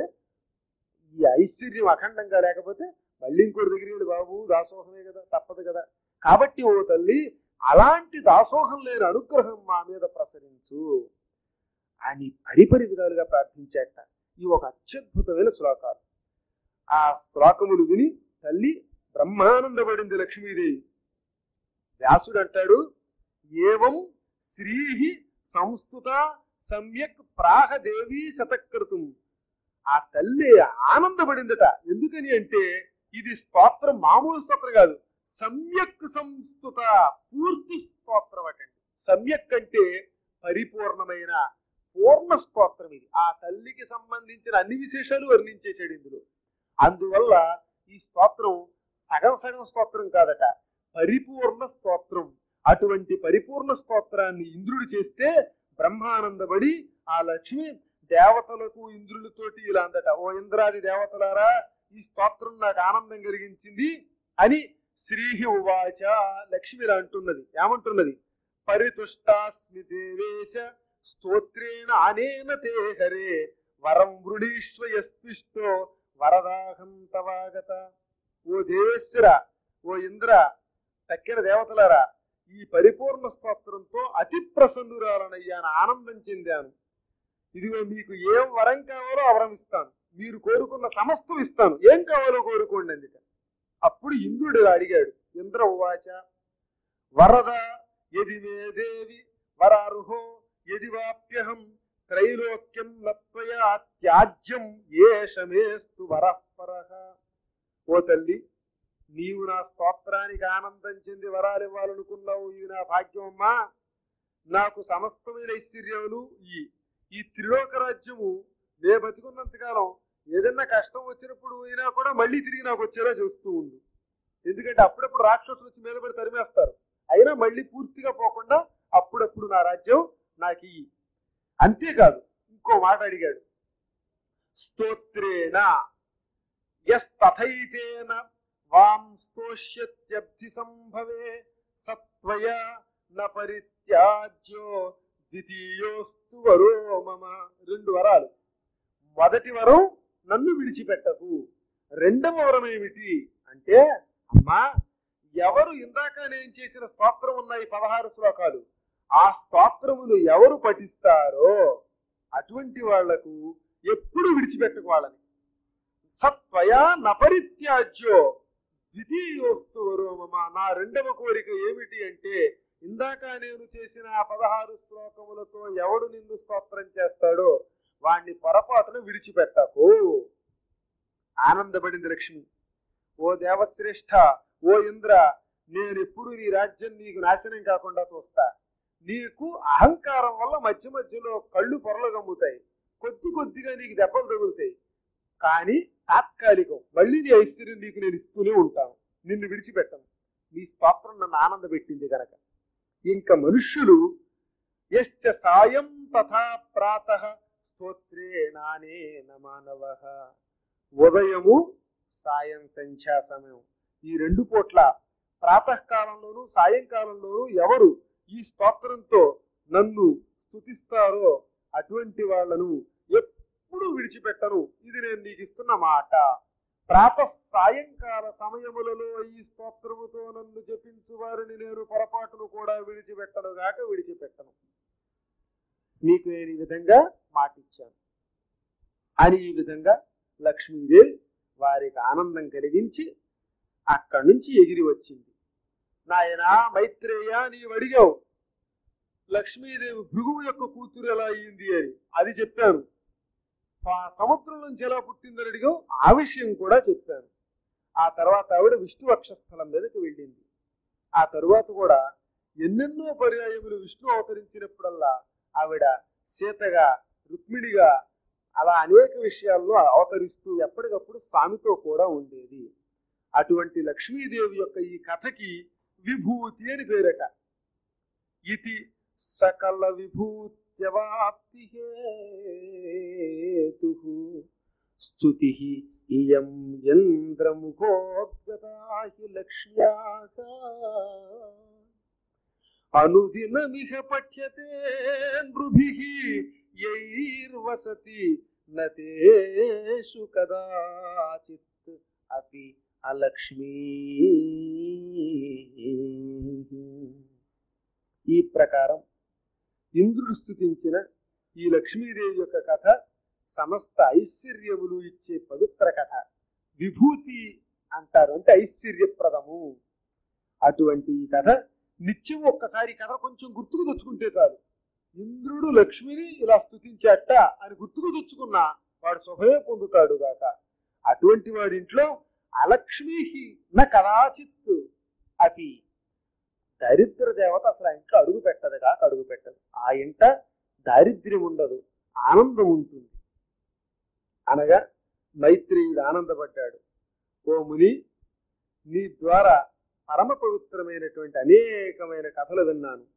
ఈ ఐశ్వర్యం అఖండంగా లేకపోతే మళ్ళీ ఇంకోటి దగ్గర వెళ్ళి బాబు దాసోహమే కదా తప్పదు కదా కాబట్టి ఓ తల్లి అలాంటి దాసోహం లేని అనుగ్రహం మా మీద ప్రసరించు అని పరిపరి విధాలుగా ప్రార్థించాట ఈ ఒక అత్యద్భుతమైన శ్లోకాలు ఆ శ్లోకములు విని తల్లి బ్రహ్మానందపడింది లక్ష్మీదేవి వ్యాసుడు అంటాడు ఏవం శ్రీ సంస్థుత సమ్యక్ ప్రాహ దేవీ శతకృతం ఆ తల్లి ఆనందపడిందట ఎందుకని అంటే ఇది స్తోత్రం మామూలు స్తోత్రం కాదు సమ్యక్ సంస్థుత పూర్తి స్తోత్రం అటండి సమ్యక్ అంటే పరిపూర్ణమైన పూర్ణ స్తోత్రం ఇది ఆ తల్లికి సంబంధించిన అన్ని విశేషాలు వర్ణించేశాడు ఇందులో అందువల్ల ఈ స్తోత్రం సగం సగం స్తోత్రం కాదట పరిపూర్ణ స్తోత్రం అటువంటి పరిపూర్ణ స్తోత్రాన్ని ఇంద్రుడు చేస్తే బ్రహ్మానందపడి ఆ లక్ష్మి దేవతలకు ఇంద్రులతోటి ఇలా అందట ఓ ఇంద్రాది దేవతలారా ఈ స్తోత్రం నాకు ఆనందం కలిగించింది అని శ్రీహి ఉవాచ లక్ష్మి ఇలా అంటున్నది ఏమంటున్నది పరితుష్టాస్మి దేవేశ స్తోత్రేణ అనేన తే హరే వరం వృణీష్వయస్తిష్టో వరదాహం తవాగత ఓ దేవేశ్వర ఓ ఇంద్ర తక్కిన దేవతలారా ఈ పరిపూర్ణ స్తోత్రంతో అతి ప్రసన్నురాలనయ్యాను ఆనందం చెందాను ఇదిగో మీకు ఏం వరం కావాలో ఆ వరం ఇస్తాను మీరు కోరుకున్న సమస్తం ఇస్తాను ఏం కావాలో కోరుకోండి అందుక అప్పుడు ఇంద్రుడు అడిగాడు ఇంద్ర ఉవాచ వరద ఎది మే దేవి వరారుహో ఎది వాప్యహం త్రైలోక్యం నత్వయా త్యాజ్యం ఏషమేస్తు వరఃపరః ఓ తల్లి నీవు నా స్తోత్రానికి ఆనందం చెంది వరాలు ఇవ్వాలనుకున్నావు ఇది నా భాగ్యం అమ్మా నాకు సమస్తమైన ఐశ్వర్యములు ఈ ఈ త్రిలోక రాజ్యము నే బతికున్నంతకాలం ఏదన్నా కష్టం వచ్చినప్పుడు అయినా కూడా మళ్ళీ తిరిగి నాకు వచ్చేలా చూస్తూ ఉండు ఎందుకంటే అప్పుడప్పుడు రాక్షసులు వచ్చి మీద పడి తరిమేస్తారు అయినా మళ్ళీ పూర్తిగా పోకుండా అప్పుడప్పుడు నా రాజ్యం నాకు ఇయ్యి అంతేకాదు ఇంకో మాట అడిగాడు స్తోత్రేణ ఎస్ తథైతేన వాం స్తోష్యత్యబ్ధి సంభవే సత్వయ న పరిత్యాజ్యో ద్వితీయోస్తు వరో మమ రెండు వరాలు మొదటి వరం నన్ను విడిచిపెట్టకు రెండవ వరం ఏమిటి అంటే అమ్మా ఎవరు ఇందాక నేను చేసిన స్తోత్రం ఉన్నాయి పదహారు శ్లోకాలు ఆ స్తోత్రములు ఎవరు పఠిస్తారో అటువంటి వాళ్లకు ఎప్పుడు విడిచిపెట్టకు వాళ్ళని సత్వయా నపరిత్యాజ్యో ద్వితీయోస్తు వరోమమ నా రెండవ కోరిక ఏమిటి అంటే ఇందాక నేను చేసిన ఆ పదహారు శ్లోకములతో ఎవడు నిన్ను స్తోత్రం చేస్తాడో వాణ్ణి పొరపాటును విడిచిపెట్టకు ఆనందపడింది లక్ష్మి ఓ దేవశ్రేష్ఠ ఓ ఇంద్ర నేను ఎప్పుడు నీ రాజ్యం నీకు నాశనం కాకుండా చూస్తా నీకు అహంకారం వల్ల మధ్య మధ్యలో కళ్ళు పొరలు గమ్ముతాయి కొద్ది కొద్దిగా నీకు దెబ్బలు తగులుతాయి కానీ తాత్కాలికం మళ్ళీ నీ ఐశ్వర్యం నీకు నేను ఇస్తూనే ఉంటాను నిన్ను విడిచిపెట్టను నీ స్తోత్రం నన్ను ఆనందపెట్టింది కనుక ఇంకా మనుష్యులు యశ్చ సాయం తథా ప్రాత స్తోత్రే నానే మానవ ఉదయము సాయం సంధ్యా సమయం ఈ రెండు పూట్ల ప్రాతకాలంలోను సాయంకాలంలోను ఎవరు ఈ స్తోత్రంతో నన్ను స్తుతిస్తారో అటువంటి వాళ్ళను ఎప్పుడు విడిచిపెట్టరు ఇది నేను నీకు ఇస్తున్న మాట ప్రాత సాయంకాల సమయములలో ఈ స్తోత్రముతో నన్ను జపించు వారిని నేను పొరపాటును కూడా విడిచిపెట్టను గాక విడిచిపెట్టను నీకు నేను ఈ విధంగా మాటిచ్చాను అని ఈ విధంగా లక్ష్మీదేవి వారికి ఆనందం కలిగించి అక్కడి నుంచి ఎగిరి వచ్చింది నాయనా మైత్రేయ నీవు అడిగావు లక్ష్మీదేవి భృగువు యొక్క కూతురు ఎలా అయ్యింది అని అది చెప్పాను ఆ సముద్రం నుంచి ఎలా పుట్టిందని అడిగావు ఆ విషయం కూడా చెప్పాను ఆ తర్వాత ఆవిడ విష్ణు వక్షస్థలం మీదకి వెళ్ళింది ఆ తరువాత కూడా ఎన్నెన్నో పర్యాయములు విష్ణు అవతరించినప్పుడల్లా ఆవిడ సీతగా రుక్మిణిగా అలా అనేక విషయాల్లో అవతరిస్తూ ఎప్పటికప్పుడు స్వామితో కూడా ఉండేది అటువంటి లక్ష్మీదేవి యొక్క ఈ కథకి విభూతి అని పేరట ఇది సకల విభూత్యవాప్తి హేతు స్తుతి ఇయం యంద్రముఖోద్గతా హి లక్ష్మ్యా అనుదినమిహ పఠ్యతే నృభిః యైర్వసతి నతేషు కదాచిత్ అపి అలక్ష్మీ ఈ ప్రకారం ఇంద్రుడు స్థుతించిన ఈ లక్ష్మీదేవి యొక్క కథ సమస్త ఐశ్వర్యములు ఇచ్చే పవిత్ర కథ విభూతి అంటారు అంటే ఐశ్వర్యప్రదము అటువంటి ఈ కథ నిత్యం ఒక్కసారి ఈ కథ కొంచెం గుర్తుకు తెచ్చుకుంటే చాలు ఇంద్రుడు లక్ష్మిని ఇలా స్థుతించాట అని గుర్తుకు తెచ్చుకున్నా వాడు శుభమే పొందుతాడు గాక అటువంటి వాడి ఇంట్లో అలక్ష్మీ న కదాచిత్ అపి దరిద్ర దేవత అసలు ఆ ఇంట్లో అడుగు పెట్టదు కాక అడుగు పెట్టదు ఆ ఇంట దారిద్ర్యం ఉండదు ఆనందం ఉంటుంది అనగా మైత్రేయుడు ఆనందపడ్డాడు ఓ ముని నీ ద్వారా పరమ పవిత్రమైనటువంటి అనేకమైన కథలు విన్నాను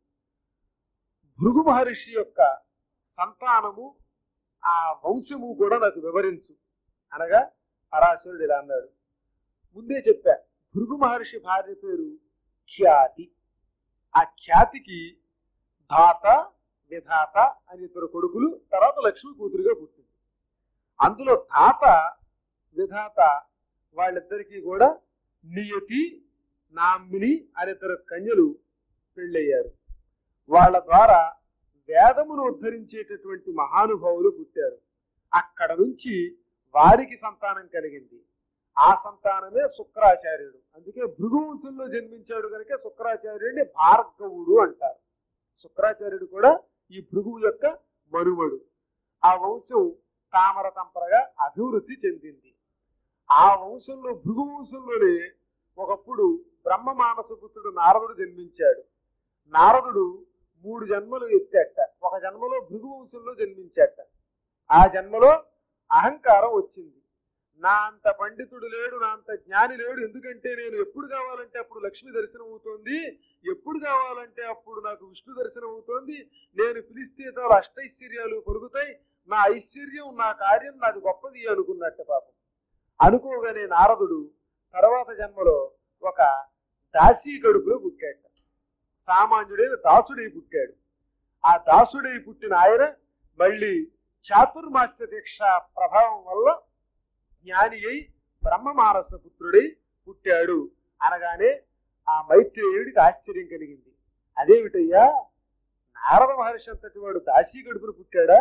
భృగు మహర్షి యొక్క సంతానము ఆ వంశము కూడా నాకు వివరించు అనగా పరాశరుడు ఇలా అన్నాడు ముందే చెప్పా భృగు మహర్షి భార్య పేరు ఖ్యాతి ఆ ఖ్యాతికి ధాత విధాత అని ఇద్దరు కొడుకులు తర్వాత లక్ష్మి కూతురుగా పుట్టింది అందులో ధాత విధాత వాళ్ళిద్దరికీ కూడా నియతి నామిని అనే ఇద్దరు కన్యలు పెళ్ళయ్యారు వాళ్ళ ద్వారా వేదమును ఉద్ధరించేటటువంటి మహానుభావులు పుట్టారు అక్కడ నుంచి వారికి సంతానం కలిగింది ఆ సంతానమే శుక్రాచార్యుడు అందుకే భృగువంశంలో జన్మించాడు కనుక శుక్రాచార్యుడిని భార్గవుడు అంటారు శుక్రాచార్యుడు కూడా ఈ భృగువు యొక్క మనుమడు ఆ వంశం తామర తంపరగా అభివృద్ధి చెందింది ఆ వంశంలో భృగు వంశంలోనే ఒకప్పుడు బ్రహ్మ మానసపుత్రుడు నారదుడు జన్మించాడు నారదుడు మూడు జన్మలు ఎత్తాట ఒక జన్మలో భృగు వంశంలో జన్మించాట ఆ జన్మలో అహంకారం వచ్చింది నా అంత పండితుడు లేడు నా అంత జ్ఞాని లేడు ఎందుకంటే నేను ఎప్పుడు కావాలంటే అప్పుడు లక్ష్మి దర్శనం అవుతోంది ఎప్పుడు కావాలంటే అప్పుడు నాకు విష్ణు దర్శనం అవుతోంది నేను పిలిస్తే చాలు అష్టైశ్వర్యాలు పొరుగుతాయి నా ఐశ్వర్యం నా కార్యం నాది గొప్పది అనుకున్నట్ట పాపం అనుకోగానే నారదుడు తర్వాత జన్మలో ఒక దాసీ కడుపులో పుట్టాడు సామాన్యుడైన దాసుడై పుట్టాడు ఆ దాసుడై పుట్టిన ఆయన మళ్ళీ చాతుర్మాస్య దీక్ష ప్రభావం వల్ల జ్ఞాని అయి బ్రహ్మమానస పుత్రుడై పుట్టాడు అనగానే ఆ మైత్రేయుడికి ఆశ్చర్యం కలిగింది అదేమిటయ్యా నారద మహర్షి అంతటి వాడు దాసీ గడుపును పుట్టాడా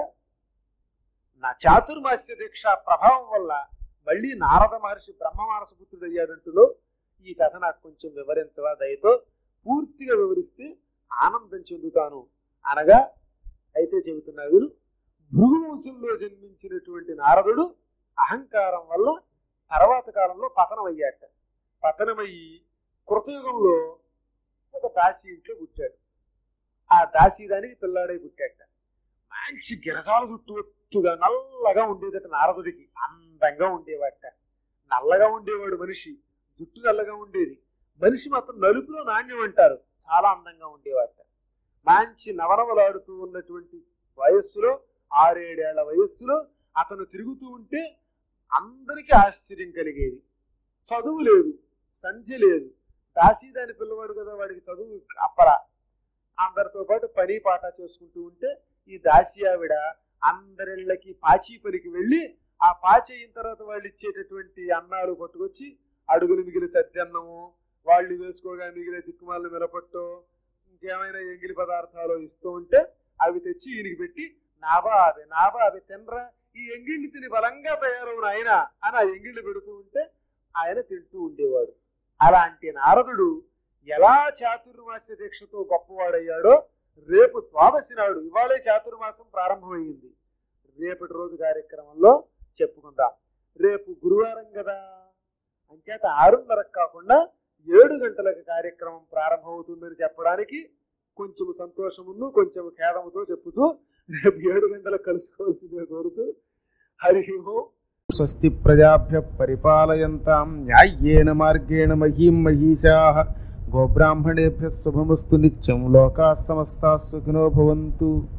నా చాతుర్మాస్య దీక్ష ప్రభావం వల్ల మళ్ళీ నారద మహర్షి బ్రహ్మమానస పుత్రుడు అయ్యాడంటులో ఈ కథ నాకు కొంచెం వివరించవా దయతో పూర్తిగా వివరిస్తే ఆనందం చెందుతాను అనగా అయితే చెబుతున్నా వీరు భృగువంశంలో జన్మించినటువంటి నారదుడు అహంకారం వల్ల తర్వాత కాలంలో పతనం అయ్యాట పతనమయ్యి కృతయుగంలో ఒక దాసి ఇంట్లో పుట్టాడు ఆ దాసి దానికి పిల్లాడై పుట్టాట మంచి గిరజాల చుట్టూ ఒత్తుగా నల్లగా ఉండేదట నారదుడికి అందంగా ఉండేవాట నల్లగా ఉండేవాడు మనిషి జుట్టు నల్లగా ఉండేది మనిషి మాత్రం నలుపులో నాణ్యం అంటారు చాలా అందంగా ఉండేవాట మంచి నవనవలాడుతూ ఉన్నటువంటి వయస్సులో ఆరేడేళ్ల వయస్సులో అతను తిరుగుతూ ఉంటే అందరికీ ఆశ్చర్యం కలిగేది చదువు లేదు సంధ్య లేదు దాసీదాని పిల్లవాడు కదా వాడికి చదువు అప్పరా అందరితో పాటు పని పాట చేసుకుంటూ ఉంటే ఈ దాసి ఆవిడ అందరిళ్ళకి పాచి పనికి వెళ్ళి ఆ పాచి అయిన తర్వాత వాళ్ళు ఇచ్చేటటువంటి అన్నాలు పట్టుకొచ్చి అడుగులు మిగిలి సత్యన్నము వాళ్ళు వేసుకోగా మిగిలే దిక్కుమాలను మిరపట్టు ఇంకేమైనా ఎంగిలి పదార్థాలు ఇస్తూ ఉంటే అవి తెచ్చి ఈయనకి పెట్టి నాబా అవి నాబా అవి తినరా ఈ ఎంగిళ్ళు తిని బలంగా తయారవున ఆయన అని ఆ ఎంగిళ్ళు పెడుతూ ఉంటే ఆయన తింటూ ఉండేవాడు అలాంటి నారదుడు ఎలా చాతుర్మాస్య దీక్షతో గొప్పవాడయ్యాడో రేపు ద్వాదశి నాడు ఇవాళే చాతుర్మాసం ప్రారంభమైంది రేపటి రోజు కార్యక్రమంలో చెప్పుకుందాం రేపు గురువారం కదా అంచేత ఆరున్నరకు కాకుండా ఏడు గంటలకు కార్యక్రమం ప్రారంభమవుతుందని చెప్పడానికి కొంచెం సంతోషమును కొంచెం ఖేదముతో చెప్పుతూ రేపు ఏడు గంటలకు కలుసుకోవాల్సిందే కోరుతూ హరి ఓం స్వస్తి ప్రజాభ్య పరిపాలయంతాం న్యాయ్యేన మార్గేణ మహీం మహీషా గోబ్రాహ్మణేభ్య శుభమస్తు నిత్యం లోకా సమస్తా సుఖినో భవంతు